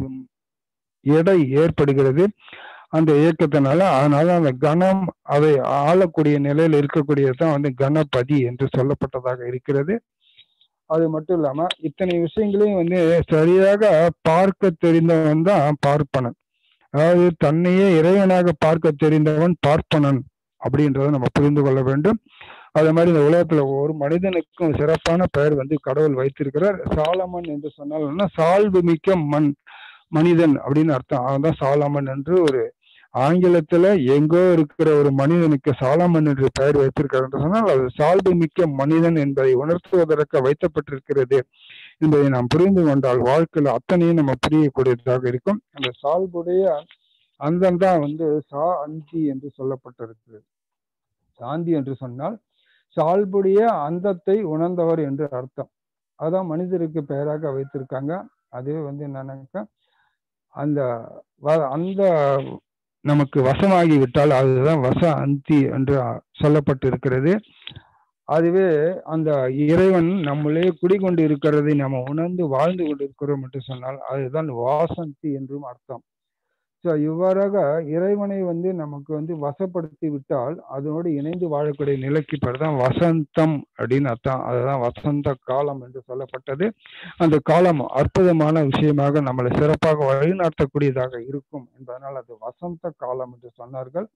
Speaker 2: எடை ஏற்படுகிறது அந்த இயக்கத்தினால அதனால அந்த கணம் அதை ஆளக்கூடிய நிலையில் இருக்கக்கூடியது தான் வந்து கணபதி என்று சொல்லப்பட்டதாக இருக்கிறது அது மட்டும் இல்லாம இத்தனை விஷயங்களையும் வந்து சரியாக பார்க்க தெரிந்தவன் தான் பார்ப்பனன் அதாவது தன்னையே இறைவனாக பார்க்க தெரிந்தவன் பார்ப்பனன் அப்படின்றத நம்ம புரிந்து கொள்ள வேண்டும் அதே மாதிரி இந்த உலகத்துல ஒரு மனிதனுக்கும் சிறப்பான பெயர் வந்து கடவுள் வைத்திருக்கிறார் சாலமன் என்று சொன்னால்னா சால்பு மிக்க மண் மனிதன் அப்படின்னு அர்த்தம் அவன்தான் சாலமன் என்று ஒரு ஆங்கிலத்துல எங்கோ இருக்கிற ஒரு மனிதனுக்கு சாலமன் என்று பெயர் வைத்திருக்கிறார் என்று சொன்னால் அது சால்பு மிக்க மனிதன் என்பதை உணர்த்துவதற்கு வைக்கப்பட்டிருக்கிறது என்பதை நாம் புரிந்து கொண்டால் வாழ்க்கையில அத்தனையும் நம்ம புரியக்கூடியதாக இருக்கும் அந்த சால்புடைய அந்தம் தான் வந்து சா அந்தி என்று சொல்லப்பட்டிருக்கிறது சாந்தி என்று சொன்னால் சால்புடைய அந்தத்தை உணர்ந்தவர் என்று அர்த்தம் அதான் மனிதருக்கு பெயராக வைத்திருக்காங்க அதுவே வந்து என்னன்னாக்கா அந்த அந்த நமக்கு வசமாகி விட்டால் அதுதான் வச அந்தி என்று சொல்லப்பட்டு இருக்கிறது அதுவே அந்த இறைவன் நம்மளே குடிகொண்டு இருக்கிறதை நம்ம உணர்ந்து வாழ்ந்து கொண்டு இருக்கிறோம் என்று சொன்னால் அதுதான் வாசந்தி என்றும் அர்த்தம் ஸோ இவ்வாறாக இறைவனை வந்து நமக்கு வந்து வசப்படுத்தி விட்டால் அதனோடு இணைந்து வாழக்கூடிய நிலைக்கு பேர் தான் வசந்தம் அப்படின்னு அர்த்தம் அதுதான் வசந்த காலம் என்று சொல்லப்பட்டது அந்த காலம் அற்புதமான விஷயமாக நம்மளை சிறப்பாக வழிநடத்தக்கூடியதாக இருக்கும் என்பதனால் அது வசந்த காலம் என்று சொன்னார்கள்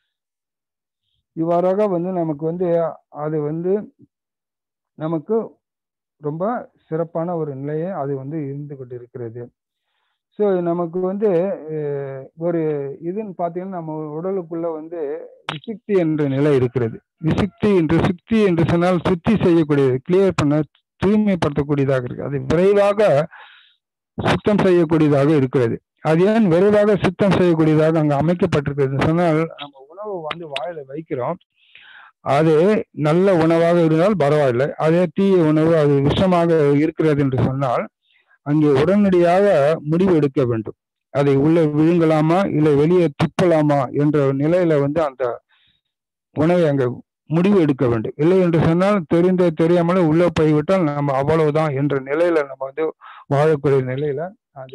Speaker 2: இவ்வாறாக வந்து நமக்கு வந்து அது வந்து நமக்கு ரொம்ப சிறப்பான ஒரு நிலையை அது வந்து இருந்து கொண்டு இருக்கிறது ஸோ நமக்கு வந்து ஒரு இதுன்னு பார்த்தீங்கன்னா நம்ம உடலுக்குள்ள வந்து விசுக்தி என்ற நிலை இருக்கிறது விசுக்தி என்று சுக்தி என்று சொன்னால் சுத்தி செய்யக்கூடியது கிளியர் பண்ண தூய்மைப்படுத்தக்கூடியதாக இருக்கு அது விரைவாக சுத்தம் செய்யக்கூடியதாக இருக்கிறது அது ஏன் விரைவாக சுத்தம் செய்யக்கூடியதாக அங்கே அமைக்கப்பட்டிருக்கிறது சொன்னால் நம்ம உணவு வந்து வாயில வைக்கிறோம் அது நல்ல உணவாக இருந்தால் பரவாயில்லை அதே தீய உணவு அது விஷமாக இருக்கிறது என்று சொன்னால் அங்கே உடனடியாக முடிவு எடுக்க வேண்டும் அதை உள்ள விழுங்கலாமா இல்லை வெளியே துப்பலாமா என்ற நிலையில வந்து அந்த உணவை அங்க முடிவு எடுக்க வேண்டும் இல்லை என்று சொன்னால் தெரிந்த தெரியாமலே உள்ள போய்விட்டால் நம்ம அவ்வளவுதான் என்ற நிலையில நம்ம வந்து வாழக்கூடிய நிலையில அது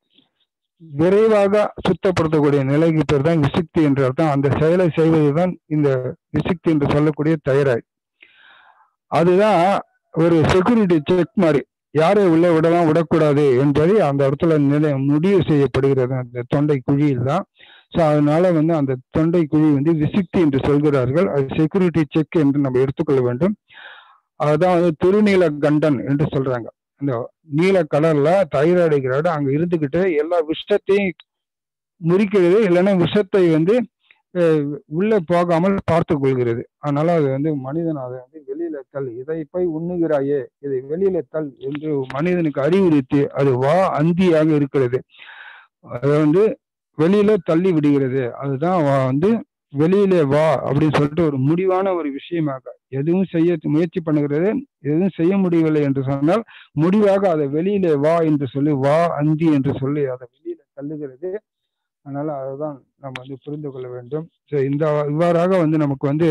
Speaker 2: விரைவாக சுத்தப்படுத்தக்கூடிய நிலைக்கு பேர் தான் விசுக்தி என்று அர்த்தம் அந்த செயலை செய்வதுதான் இந்த விசுக்தி என்று சொல்லக்கூடிய தைராய்டு அதுதான் ஒரு செக்யூரிட்டி செக் மாதிரி யாரை உள்ளே விடலாம் விடக்கூடாது என்பதை அந்த இடத்துல நிலை முடிவு செய்யப்படுகிறது அந்த தொண்டை குழியில் தான் ஸோ அதனால வந்து அந்த தொண்டை குழி வந்து விசிக்தி என்று சொல்கிறார்கள் அது செக்யூரிட்டி செக் என்று நம்ம எடுத்துக்கொள்ள வேண்டும் அதுதான் வந்து திருநீல கண்டன் என்று சொல்றாங்க இந்த நீல கலர்ல தைராய்டு கிராய்டு அங்க இருந்துகிட்டு எல்லா விஷத்தையும் முறிக்கிறது இல்லைன்னா விஷத்தை வந்து உள்ளே போகாமல் பார்த்து கொள்கிறது அதனால அது வந்து மனிதன் அதை வந்து வெளியில தள் இதை போய் உண்ணுகிறாயே இதை வெளியில தள் என்று மனிதனுக்கு அறிவுறுத்தி அது வா அந்தியாக இருக்கிறது அதை வந்து வெளியில தள்ளி விடுகிறது அதுதான் வந்து வெளியிலே வா அப்படின்னு சொல்லிட்டு ஒரு முடிவான ஒரு விஷயமாக எதுவும் செய்ய முயற்சி பண்ணுகிறது எதுவும் செய்ய முடியவில்லை என்று சொன்னால் முடிவாக அதை வெளியிலே வா என்று சொல்லி வா அந்தி என்று சொல்லி அதை வெளியில தள்ளுகிறது அதனால அதுதான் நம்ம வந்து புரிந்து கொள்ள வேண்டும் ஸோ இந்த இவ்வாறாக வந்து நமக்கு வந்து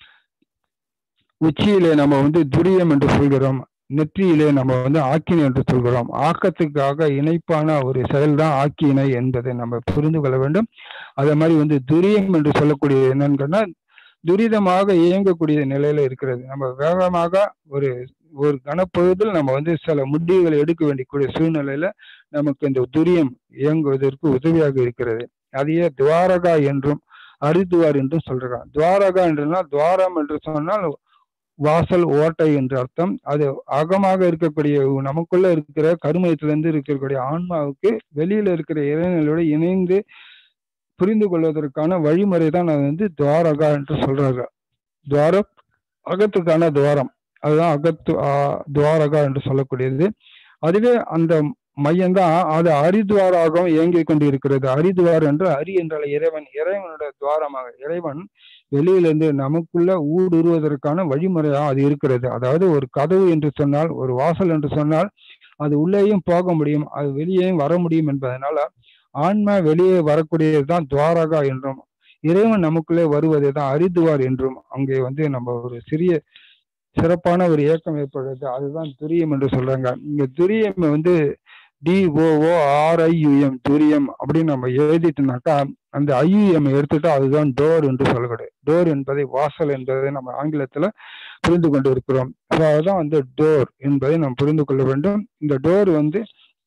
Speaker 2: உச்சியிலே நம்ம வந்து துரியம் என்று சொல்கிறோம் நெற்றியிலே நம்ம வந்து ஆக்கினை என்று சொல்கிறோம் ஆக்கத்துக்காக இணைப்பான ஒரு செயல் தான் ஆக்கினை என்பதை நம்ம புரிந்து கொள்ள வேண்டும் அதே மாதிரி வந்து துரியம் என்று சொல்லக்கூடிய என்னன்னு துரிதமாக இயங்கக்கூடிய நிலையில இருக்கிறது நம்ம வேகமாக ஒரு ஒரு கனப்பொழுதில் நம்ம வந்து சில முடிவுகளை எடுக்க வேண்டிய சூழ்நிலையில நமக்கு இந்த துரியம் இயங்குவதற்கு உதவியாக இருக்கிறது அதையே துவாரகா என்றும் அரிதுவார் என்றும் சொல்றாங்க துவாரகா என்றால் துவாரம் என்று சொன்னால் வாசல் ஓட்டை என்று அர்த்தம் அது அகமாக இருக்கக்கூடிய நமக்குள்ள இருக்கிற கருமயத்திலிருந்து இருக்கக்கூடிய ஆன்மாவுக்கு வெளியில இருக்கிற இறைநிலையோட இணைந்து புரிந்து கொள்வதற்கான வழிமுறை தான் அது வந்து துவாரகா என்று சொல்றாங்க துவாரம் அகத்துக்கான துவாரம் அதுதான் அகத்து துவாரகா என்று சொல்லக்கூடியது அதுவே அந்த மையம்தான் அது அரிதுவாராகவும் இயங்கிக் கொண்டு இருக்கிறது அரிதுவார் என்று அரி என்றால் இறைவன் இறைவனுடைய துவாரமாக இறைவன் வெளியிலிருந்து நமக்குள்ள ஊடுருவதற்கான வழிமுறையா அது இருக்கிறது அதாவது ஒரு கதவு என்று சொன்னால் ஒரு வாசல் என்று சொன்னால் அது உள்ளேயும் போக முடியும் அது வெளியேயும் வர முடியும் என்பதனால ஆன்மா வெளியே வரக்கூடியதுதான் துவாரகா என்றும் இறைவன் நமக்குள்ளே வருவதை தான் அரிதுவார் என்றும் அங்கே வந்து நம்ம ஒரு சிறிய சிறப்பான ஒரு இயக்கம் ஏற்படுறது அதுதான் துரியம் என்று சொல்றாங்க இங்க துரியம் வந்து டிஓஓ ஆர்ஐயுஎம் துரியம் அப்படின்னு நம்ம எழுதிட்டோம்னாக்கா அந்த ஐயுஎம் எடுத்துட்டா அதுதான் டோர் என்று சொல்லக்கூடாது டோர் என்பதை வாசல் என்பதை நம்ம ஆங்கிலத்துல புரிந்து கொண்டு இருக்கிறோம் அதுதான் வந்து டோர் என்பதை நாம் புரிந்து கொள்ள வேண்டும் இந்த டோர் வந்து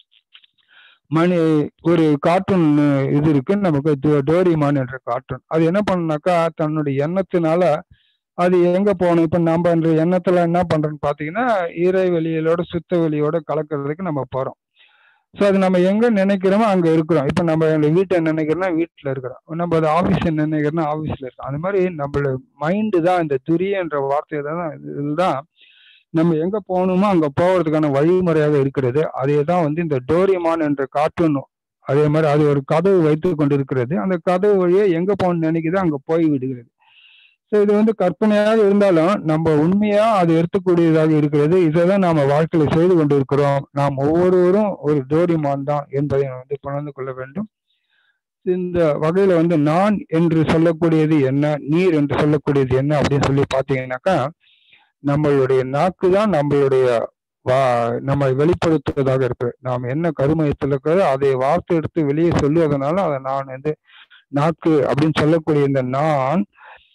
Speaker 2: மணி ஒரு கார்ட்டூன் இது இருக்கு நமக்கு டோரிமான் என்ற கார்ட்டூன் அது என்ன பண்ணுனாக்கா தன்னுடைய எண்ணத்தினால அது எங்க போகணும் இப்ப நம்ம அந்த எண்ணத்துல என்ன பண்றோம்னு பாத்தீங்கன்னா ஈரை வெளியிலோட சுத்த வெளியோட கலக்கிறதுக்கு நம்ம போறோம் ஸோ அது நம்ம எங்க நினைக்கிறோமோ அங்க இருக்கிறோம் இப்ப நம்ம வீட்டை நினைக்கிறோம்னா வீட்டுல இருக்கிறோம் நம்ம அது ஆபீஸ் நினைக்கிறோம்னா ஆபீஸ்ல இருக்கோம் அந்த மாதிரி நம்மளோட மைண்டு தான் இந்த துரியன்ற வார்த்தை தான் இதுதான் நம்ம எங்க போகணுமோ அங்க போகிறதுக்கான வழிமுறையாக இருக்கிறது அதே தான் வந்து இந்த டோரியமான் என்ற கார்ட்டூன் அதே மாதிரி அது ஒரு கதவு வைத்து கொண்டு இருக்கிறது அந்த கதவு வழியே எங்க போகணும்னு நினைக்குது அங்க போய் விடுகிறது ஸோ இது வந்து கற்பனையாக இருந்தாலும் நம்ம உண்மையா அது எடுத்துக்கூடியதாக இருக்கிறது இதை தான் நாம வாழ்க்கையில செய்து கொண்டு இருக்கிறோம் நாம் ஒவ்வொருவரும் ஒரு டோரிமான் தான் என்பதை வந்து புணர்ந்து கொள்ள வேண்டும் இந்த வகையில வந்து நான் என்று சொல்லக்கூடியது என்ன நீர் என்று சொல்லக்கூடியது என்ன அப்படின்னு சொல்லி பாத்தீங்கன்னாக்கா நம்மளுடைய நாக்கு தான் நம்மளுடைய வா நம்ம வெளிப்படுத்துவதாக இருக்கு நாம் என்ன கருமயத்தில் இருக்கிறதோ அதை வார்த்தை எடுத்து வெளியே சொல்லுவதனால அதை நான் வந்து நாக்கு அப்படின்னு சொல்லக்கூடிய இந்த நான்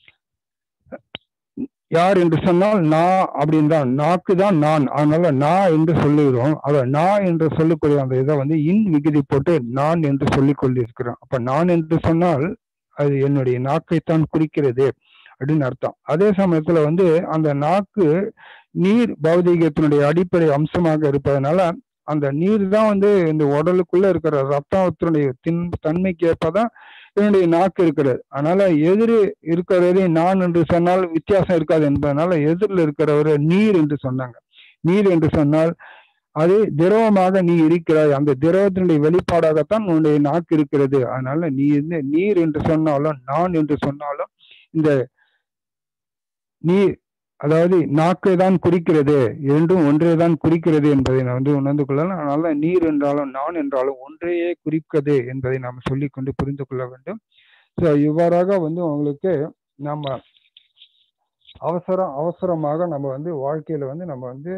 Speaker 2: யார் என்று சொன்னால் நான் அப்படின்னு தான் நாக்கு தான் நான் அதனால நான் என்று சொல்லுகிறோம் அத நான் என்று சொல்லக்கூடிய அந்த இதை வந்து இன் விகுதி போட்டு நான் என்று சொல்லிக் கொண்டிருக்கிறோம் அப்ப நான் என்று சொன்னால் அது என்னுடைய நாக்கைத்தான் குறிக்கிறது அப்படின்னு அர்த்தம் அதே சமயத்துல வந்து அந்த நாக்கு நீர் பௌதிகத்தினுடைய அடிப்படை அம்சமாக இருப்பதனால அந்த நீர் தான் வந்து இந்த உடலுக்குள்ள இருக்கிற ரத்தத்தினுடைய தின் தன்மைக்கு ஏற்பதான் என்னுடைய நாக்கு இருக்கிறது அதனால எதிர் இருக்கிறவரே நான் என்று சொன்னால் வித்தியாசம் இருக்காது என்பதனால எதிரில் இருக்கிறவரை நீர் என்று சொன்னாங்க நீர் என்று சொன்னால் அது திரவமாக நீ இருக்கிறாய் அந்த திரவத்தினுடைய வெளிப்பாடாகத்தான் உன்னுடைய நாக்கு இருக்கிறது அதனால நீ வந்து நீர் என்று சொன்னாலும் நான் என்று சொன்னாலும் இந்த நீர் அதாவது நாக்கை தான் குறிக்கிறது இரண்டும் ஒன்றே தான் குறிக்கிறது என்பதை நான் வந்து உணர்ந்து கொள்ளலாம் அதனால நீர் என்றாலும் நான் என்றாலும் ஒன்றையே குறிக்கிறது என்பதை நாம் சொல்லி கொண்டு புரிந்து கொள்ள வேண்டும் ஸோ இவ்வாறாக வந்து உங்களுக்கு நம்ம அவசரம் அவசரமாக நம்ம வந்து வாழ்க்கையில வந்து நம்ம வந்து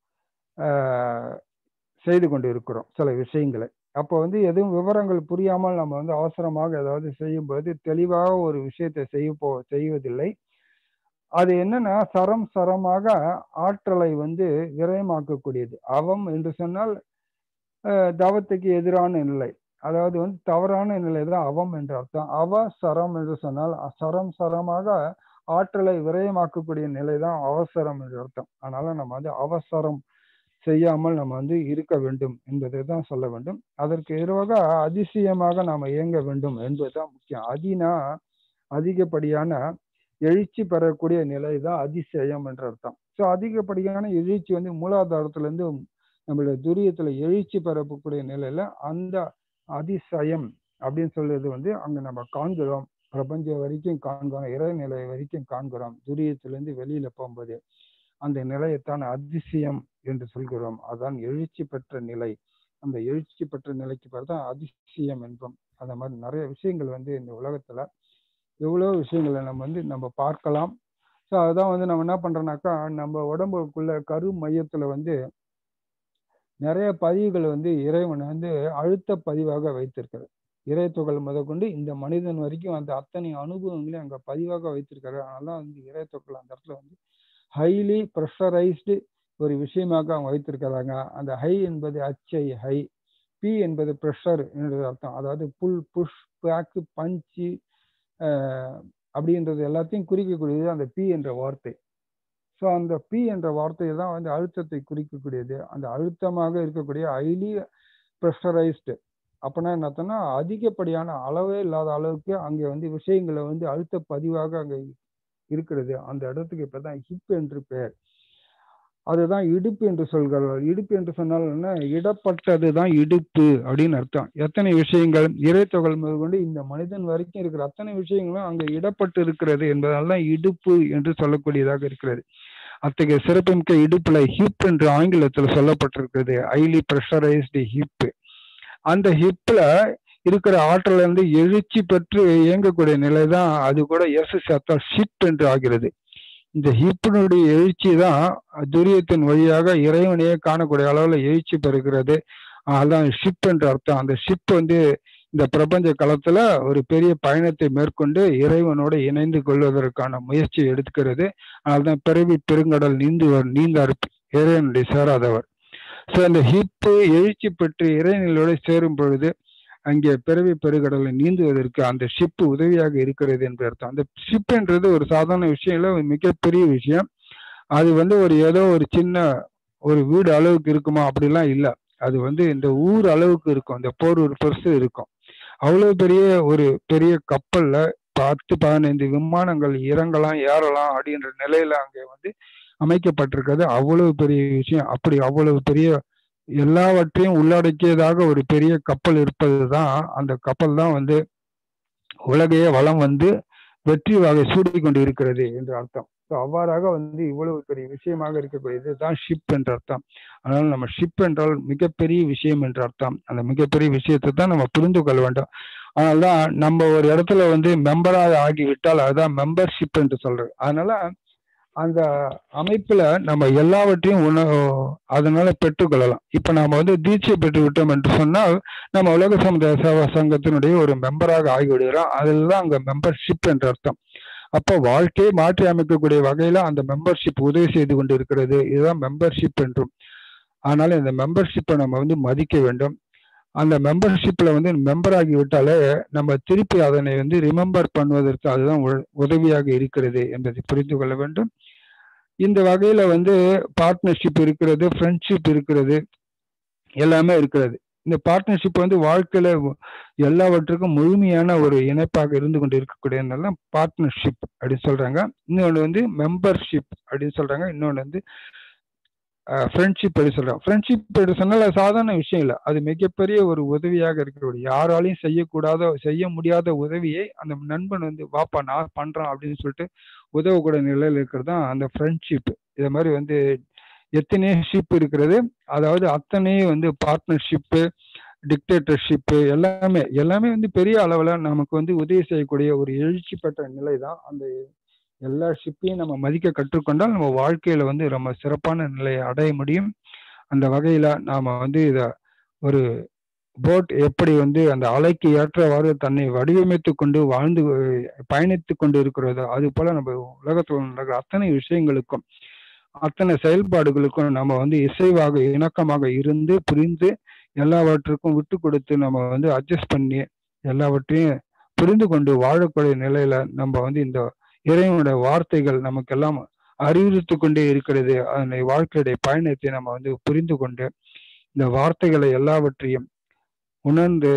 Speaker 2: செய்து கொண்டு இருக்கிறோம் சில விஷயங்களை அப்போ வந்து எதுவும் விவரங்கள் புரியாமல் நம்ம வந்து அவசரமாக ஏதாவது செய்யும்போது தெளிவாக ஒரு விஷயத்தை செய்ய போ செய்வதில்லை அது என்னன்னா சரம் சரமாக ஆற்றலை வந்து விரயமாக்கக்கூடியது அவம் என்று சொன்னால் தவத்துக்கு எதிரான நிலை அதாவது வந்து தவறான நிலை தான் அவம் என்று அர்த்தம் அவ சரம் என்று சொன்னால் சரம் சரமாக ஆற்றலை விரயமாக்கக்கூடிய நிலை தான் அவசரம் என்று அர்த்தம் அதனால நம்ம வந்து அவசரம் செய்யாமல் நம்ம வந்து இருக்க வேண்டும் என்பதை தான் சொல்ல வேண்டும் அதற்கு எதிராக அதிசயமாக நாம் இயங்க வேண்டும் என்பதுதான் முக்கியம் அதினா அதிகப்படியான எழுச்சி பெறக்கூடிய நிலை தான் அதிசயம் என்ற அர்த்தம் ஸோ அதிகப்படியான எழுச்சி வந்து மூலாதாரத்துல இருந்து நம்மளுடைய துரியத்துல எழுச்சி பெறக்கூடிய நிலையில அந்த அதிசயம் அப்படின்னு சொல்றது வந்து அங்க நம்ம காண்கிறோம் பிரபஞ்சம் வரைக்கும் காண்கிறோம் இறைநிலை வரைக்கும் காண்கிறோம் துரியத்திலிருந்து வெளியில போகும்போது அந்த நிலையத்தான் அதிசயம் என்று சொல்கிறோம் அதான் எழுச்சி பெற்ற நிலை அந்த எழுச்சி பெற்ற நிலைக்கு பேர் தான் அதிசயம் என்போம் அந்த மாதிரி நிறைய விஷயங்கள் வந்து இந்த உலகத்துல எவ்வளோ விஷயங்களை நம்ம வந்து நம்ம பார்க்கலாம் ஸோ அதுதான் வந்து நம்ம என்ன பண்றோம்னாக்கா நம்ம உடம்புக்குள்ள கரு மையத்துல வந்து நிறைய பதிவுகள் வந்து இறைவன் வந்து அழுத்த பதிவாக வைத்திருக்கிறது இறை துகள் முதற்கொண்டு இந்த மனிதன் வரைக்கும் அந்த அத்தனை அனுபவங்களையும் அங்க பதிவாக வைத்திருக்காரு அதனால வந்து இறை துகள் அந்த இடத்துல வந்து ஹைலி ப்ரெஷரைஸ்டு ஒரு விஷயமாக அவங்க வைத்திருக்கிறாங்க அந்த ஹை என்பது அச்சை ஹை பி என்பது ப்ரெஷர் என்று அர்த்தம் அதாவது புல் புஷ் பேக்கு பஞ்சு அப்படின்றது எல்லாத்தையும் குறிக்கக்கூடியது அந்த பி என்ற வார்த்தை ஸோ அந்த பி என்ற வார்த்தை தான் வந்து அழுத்தத்தை குறிக்கக்கூடியது அந்த அழுத்தமாக இருக்கக்கூடிய ஹைலி ப்ரெஷரைஸ்டு அப்படின்னா என்னத்தோன்னா அதிகப்படியான அளவே இல்லாத அளவுக்கு அங்கே வந்து விஷயங்களை வந்து அழுத்த பதிவாக அங்கே இருக்கிறது அந்த இடத்துக்கு இப்போ தான் ஹிப் என்று பெயர் அதுதான் இடுப்பு என்று சொல்கிறார்கள் இடுப்பு என்று சொன்னால் என்ன இடப்பட்டது தான் இடுப்பு அப்படின்னு அர்த்தம் எத்தனை விஷயங்கள் இறைத்தொகல் முதற்கொண்டு இந்த மனிதன் வரைக்கும் இருக்கிற அத்தனை விஷயங்களும் அங்கே இடப்பட்டு இருக்கிறது என்பதால் தான் இடுப்பு என்று சொல்லக்கூடியதாக இருக்கிறது அத்தகைய சிறப்புமிக்க இடுப்புல ஹிப் என்று ஆங்கிலத்தில் சொல்லப்பட்டிருக்கிறது ஹைலி ப்ரெஷரைஸ்டு ஹிப் அந்த ஹிப்ல இருக்கிற ஆற்றல இருந்து எழுச்சி பெற்று இயங்கக்கூடிய நிலை தான் அது கூட எஸ் சத்தம் ஷிப் என்று ஆகிறது இந்த ஹிப்பினுடைய எழுச்சி தான் துரியத்தின் வழியாக இறைவனையே காணக்கூடிய அளவுல எழுச்சி பெறுகிறது அதுதான் ஷிப் என்று அர்த்தம் அந்த ஷிப் வந்து இந்த பிரபஞ்ச களத்துல ஒரு பெரிய பயணத்தை மேற்கொண்டு இறைவனோடு இணைந்து கொள்வதற்கான முயற்சி எடுக்கிறது அதனால்தான் பிறவி பெருங்கடல் நீந்துவர் நீந்தார் இறைவனுடைய சேராதவர் ஸோ அந்த ஹிப்பு எழுச்சி பெற்று இறைநிலையோடு சேரும் பொழுது அங்கே பிறவி பெருகடலை நீந்துவதற்கு அந்த ஷிப்பு உதவியாக இருக்கிறது என்று அர்த்தம் அந்த ஷிப்ன்றது ஒரு சாதாரண விஷயம் இல்லை ஒரு மிகப்பெரிய விஷயம் அது வந்து ஒரு ஏதோ ஒரு சின்ன ஒரு வீடு அளவுக்கு இருக்குமா அப்படிலாம் இல்லை அது வந்து இந்த ஊர் அளவுக்கு இருக்கும் இந்த போர் ஒரு பெருசு இருக்கும் அவ்வளவு பெரிய ஒரு பெரிய கப்பல்ல பத்து பதினைந்து விமானங்கள் இறங்கலாம் ஏறலாம் அப்படின்ற நிலையில அங்கே வந்து அமைக்கப்பட்டிருக்கிறது அவ்வளவு பெரிய விஷயம் அப்படி அவ்வளவு பெரிய எல்லாவற்றையும் உள்ளடக்கியதாக ஒரு பெரிய கப்பல் இருப்பது தான் அந்த கப்பல் தான் வந்து உலகையே வளம் வந்து வெற்றி வகை சூடி கொண்டு இருக்கிறது என்று அர்த்தம் ஸோ அவ்வாறாக வந்து இவ்வளவு பெரிய விஷயமாக இருக்கக்கூடியது தான் ஷிப் என்ற அர்த்தம் அதனால நம்ம ஷிப் என்றால் மிகப்பெரிய விஷயம் என்ற அர்த்தம் அந்த மிகப்பெரிய விஷயத்தை தான் நம்ம புரிந்து கொள்ள வேண்டும் அதனால்தான் நம்ம ஒரு இடத்துல வந்து மெம்பராக ஆகிவிட்டால் அதுதான் மெம்பர்ஷிப் என்று சொல்றது அதனால அந்த அமைப்புல நம்ம எல்லாவற்றையும் உண அதனால பெற்றுக்கொள்ளலாம் இப்ப நாம வந்து தீட்சை பெற்று விட்டோம் என்று சொன்னால் நம்ம உலக சமுதாய சேவா சங்கத்தினுடைய ஒரு மெம்பராக ஆகிவிடுகிறோம் அதில் தான் அங்க மெம்பர்ஷிப் என்ற அர்த்தம் அப்போ வாழ்க்கையை மாற்றி அமைக்கக்கூடிய வகையில அந்த மெம்பர்ஷிப் உதவி செய்து கொண்டு இருக்கிறது இதுதான் மெம்பர்ஷிப் என்றும் அதனால இந்த மெம்பர்ஷிப்பை நம்ம வந்து மதிக்க வேண்டும் அந்த மெம்பர்ஷிப்ல வந்து மெம்பர் ஆகி விட்டாலே நம்ம திருப்பி அதனை வந்து ரிமெம்பர் பண்ணுவதற்கு அதுதான் உதவியாக இருக்கிறது என்பதை புரிந்து கொள்ள வேண்டும் இந்த வகையில வந்து பார்ட்னர்ஷிப் இருக்கிறது ஃப்ரெண்ட்ஷிப் இருக்கிறது எல்லாமே இருக்கிறது இந்த பார்ட்னர்ஷிப் வந்து வாழ்க்கையில எல்லாவற்றுக்கும் முழுமையான ஒரு இணைப்பாக இருந்து கொண்டு இருக்கக்கூடியதுனால பார்ட்னர்ஷிப் அப்படின்னு சொல்றாங்க இன்னொன்று வந்து மெம்பர்ஷிப் அப்படின்னு சொல்றாங்க இன்னொன்று வந்து ஃப்ரெண்ட்ஷிப் எப்படி சொல்றோம் ஃப்ரெண்ட்ஷிப் எப்படி சொன்னால சாதாரண விஷயம் இல்லை அது மிகப்பெரிய ஒரு உதவியாக இருக்கக்கூடிய யாராலையும் செய்யக்கூடாத செய்ய முடியாத உதவியை அந்த நண்பன் வந்து வாப்பா நான் பண்றேன் அப்படின்னு சொல்லிட்டு உதவக்கூடிய நிலையில் இருக்கிறது தான் அந்த ஃப்ரெண்ட்ஷிப் இதை மாதிரி வந்து எத்தனையோ ஷிப் இருக்கிறது அதாவது அத்தனையும் வந்து பார்ட்னர்ஷிப்பு டிக்டேட்டர்ஷிப்பு எல்லாமே எல்லாமே வந்து பெரிய அளவில் நமக்கு வந்து உதவி செய்யக்கூடிய ஒரு எழுச்சி பெற்ற நிலை தான் அந்த எல்லா ஷிப்பையும் நம்ம மதிக்க கற்றுக்கொண்டால் நம்ம வாழ்க்கையில வந்து ரொம்ப சிறப்பான நிலையை அடைய முடியும் அந்த வகையில நாம வந்து இத ஒரு போட் எப்படி வந்து அந்த அலைக்கு ஏற்றவாறு தன்னை வடிவமைத்து கொண்டு வாழ்ந்து பயணித்து கொண்டு இருக்கிறதோ அது போல நம்ம உலகத்தில் நடக்கிற அத்தனை விஷயங்களுக்கும் அத்தனை செயல்பாடுகளுக்கும் நம்ம வந்து இசைவாக இணக்கமாக இருந்து புரிந்து எல்லாவற்றுக்கும் விட்டு கொடுத்து நம்ம வந்து அட்ஜஸ்ட் பண்ணி எல்லாவற்றையும் புரிந்து கொண்டு வாழக்கூடிய நிலையில நம்ம வந்து இந்த இறைவனுடைய வார்த்தைகள் நமக்கெல்லாம் அறிவுறுத்து கொண்டே இருக்கிறது அதனை வாழ்க்கையுடைய பயணத்தை நம்ம வந்து புரிந்து கொண்டு இந்த வார்த்தைகளை எல்லாவற்றையும் உணர்ந்து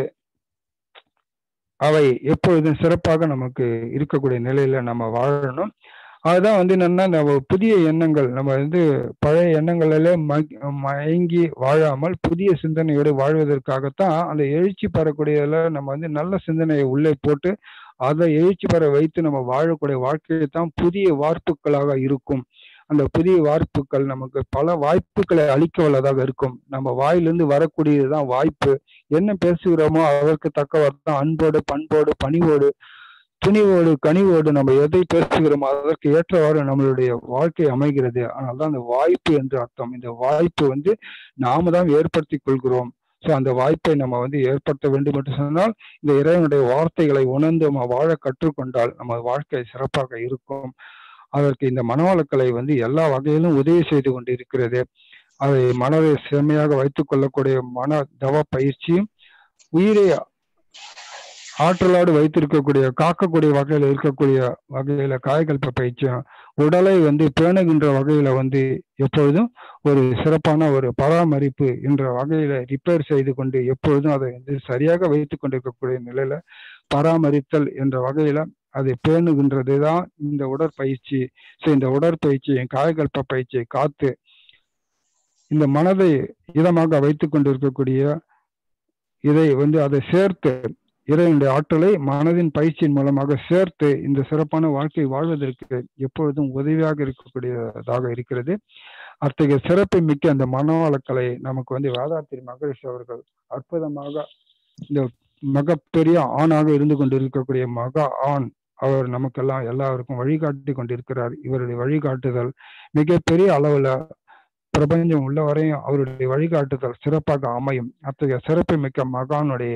Speaker 2: அவை எப்பொழுதும் சிறப்பாக நமக்கு இருக்கக்கூடிய நிலையில நம்ம வாழணும் அதுதான் வந்து என்னன்னா நம்ம புதிய எண்ணங்கள் நம்ம வந்து பழைய எண்ணங்களில மயங்கி வாழாமல் புதிய சிந்தனையோடு வாழ்வதற்காகத்தான் அந்த எழுச்சி பெறக்கூடியதுல நம்ம வந்து நல்ல சிந்தனையை உள்ளே போட்டு அதை எழுச்சி பெற வைத்து நம்ம வாழக்கூடிய வாழ்க்கையை தான் புதிய வார்ப்புகளாக இருக்கும் அந்த புதிய வாய்ப்புகள் நமக்கு பல வாய்ப்புகளை அளிக்க வல்லதாக இருக்கும் நம்ம வாயிலிருந்து வரக்கூடியதுதான் வாய்ப்பு என்ன பேசுகிறோமோ அதற்கு தக்கவாறு தான் அன்போடு பண்போடு பணிவோடு துணிவோடு கனிவோடு நம்ம எதை பேசுகிறோமோ அதற்கு ஏற்றவாறு நம்மளுடைய வாழ்க்கை அமைகிறது ஆனால் தான் அந்த வாய்ப்பு என்று அர்த்தம் இந்த வாய்ப்பு வந்து நாம தான் ஏற்படுத்தி கொள்கிறோம் ஸோ அந்த வாய்ப்பை நம்ம வந்து ஏற்படுத்த வேண்டும் என்று சொன்னால் இந்த இறைவனுடைய வார்த்தைகளை உணர்ந்து நம்ம வாழ கற்றுக்கொண்டால் நம்ம வாழ்க்கை சிறப்பாக இருக்கும் அதற்கு இந்த மனவளக்கலை வந்து எல்லா வகையிலும் உதவி செய்து கொண்டு இருக்கிறது அதை மனதை செம்மையாக வைத்துக் கொள்ளக்கூடிய மன தவ பயிற்சியும் உயிரை ஆற்றலோடு வைத்திருக்கக்கூடிய காக்கக்கூடிய வகையில இருக்கக்கூடிய வகையில காயகல்ப பயிற்சியும் உடலை வந்து பேணுகின்ற வகையில வந்து எப்பொழுதும் ஒரு சிறப்பான ஒரு பராமரிப்பு என்ற வகையில ரிப்பேர் செய்து கொண்டு எப்பொழுதும் அதை வந்து சரியாக வைத்துக் கொண்டிருக்கக்கூடிய நிலையில பராமரித்தல் என்ற வகையில அதை பேணுகின்றது தான் இந்த உடற்பயிற்சி ஸோ இந்த உடற்பயிற்சியை காயகல்ப பயிற்சியை காத்து இந்த மனதை இதமாக வைத்துக் கொண்டிருக்கக்கூடிய இதை வந்து அதை சேர்த்து இறைவனுடைய ஆற்றலை மனதின் பயிற்சியின் மூலமாக சேர்த்து இந்த சிறப்பான வாழ்க்கை வாழ்வதற்கு எப்பொழுதும் உதவியாக இருக்கக்கூடியதாக இருக்கிறது அத்தகைய சிறப்பு மிக்க அந்த மனவளக்கலை நமக்கு வந்து வேதாத்திரி மகரிஷி அவர்கள் அற்புதமாக இந்த மிகப்பெரிய ஆணாக இருந்து கொண்டிருக்கக்கூடிய மகா ஆண் அவர் நமக்கெல்லாம் எல்லாருக்கும் வழிகாட்டி கொண்டிருக்கிறார் இவருடைய வழிகாட்டுதல் மிகப்பெரிய அளவுல பிரபஞ்சம் உள்ள வரையும் அவருடைய வழிகாட்டுதல் சிறப்பாக அமையும் அத்தகைய சிறப்பு மிக்க மகானுடைய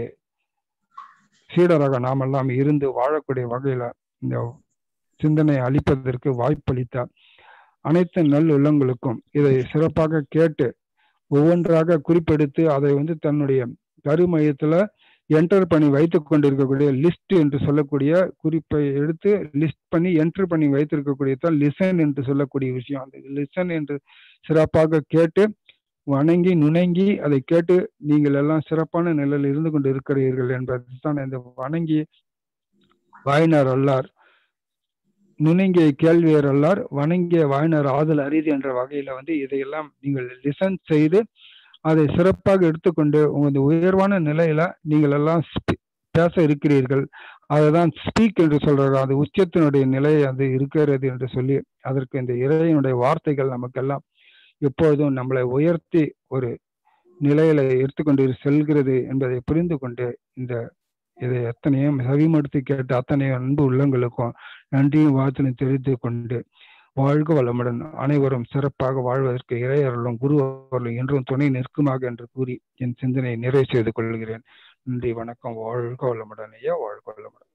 Speaker 2: சீடராக நாமெல்லாம் இருந்து வாழக்கூடிய வகையில இந்த சிந்தனை அளிப்பதற்கு வாய்ப்பளித்த அனைத்து நல் உள்ளங்களுக்கும் இதை சிறப்பாக கேட்டு ஒவ்வொன்றாக குறிப்பெடுத்து அதை வந்து தன்னுடைய கருமையத்துல என்டர் பண்ணி வைத்துக் கொண்டிருக்கக்கூடிய லிஸ்ட் என்று சொல்லக்கூடிய குறிப்பை எடுத்து லிஸ்ட் பண்ணி என்டர் பண்ணி வைத்திருக்கக்கூடிய தான் லிசன் என்று சொல்லக்கூடிய விஷயம் அந்த லிசன் என்று சிறப்பாக கேட்டு வணங்கி நுணங்கி அதை கேட்டு நீங்கள் எல்லாம் சிறப்பான நிலையில் இருந்து கொண்டு இருக்கிறீர்கள் என்பது தான் இந்த வணங்கி வாயினார் அல்லார் நுணங்கிய கேள்வியர் அல்லார் வணங்கிய வாயினார் ஆதல் அரிது என்ற வகையில வந்து இதையெல்லாம் நீங்கள் லிசன் செய்து அதை சிறப்பாக எடுத்துக்கொண்டு உங்களது உயர்வான நிலையில நீங்கள் எல்லாம் பேச இருக்கிறீர்கள் அதுதான் ஸ்பீக் என்று சொல்றாங்க அது உச்சத்தினுடைய நிலை அது இருக்கிறது என்று சொல்லி அதற்கு இந்த இறைவனுடைய வார்த்தைகள் நமக்கெல்லாம் எப்பொழுதும் நம்மளை உயர்த்தி ஒரு நிலையில எடுத்துக்கொண்டு செல்கிறது என்பதை புரிந்து கொண்டு இந்த இதை எத்தனையும் செவிமடுத்து கேட்ட அத்தனையும் அன்பு உள்ளங்களுக்கும் நன்றியும் வாழ்த்தினை தெரிவித்து கொண்டு வாழ்க வளமுடன் அனைவரும் சிறப்பாக வாழ்வதற்கு இறையர்களும் குரு அவர்களும் என்றும் துணை நிற்குமாக என்று கூறி என் சிந்தனையை நிறைவு செய்து கொள்கிறேன் நன்றி வணக்கம் வாழ்க வளமுடன் ஐயா வாழ்க வளமுடன்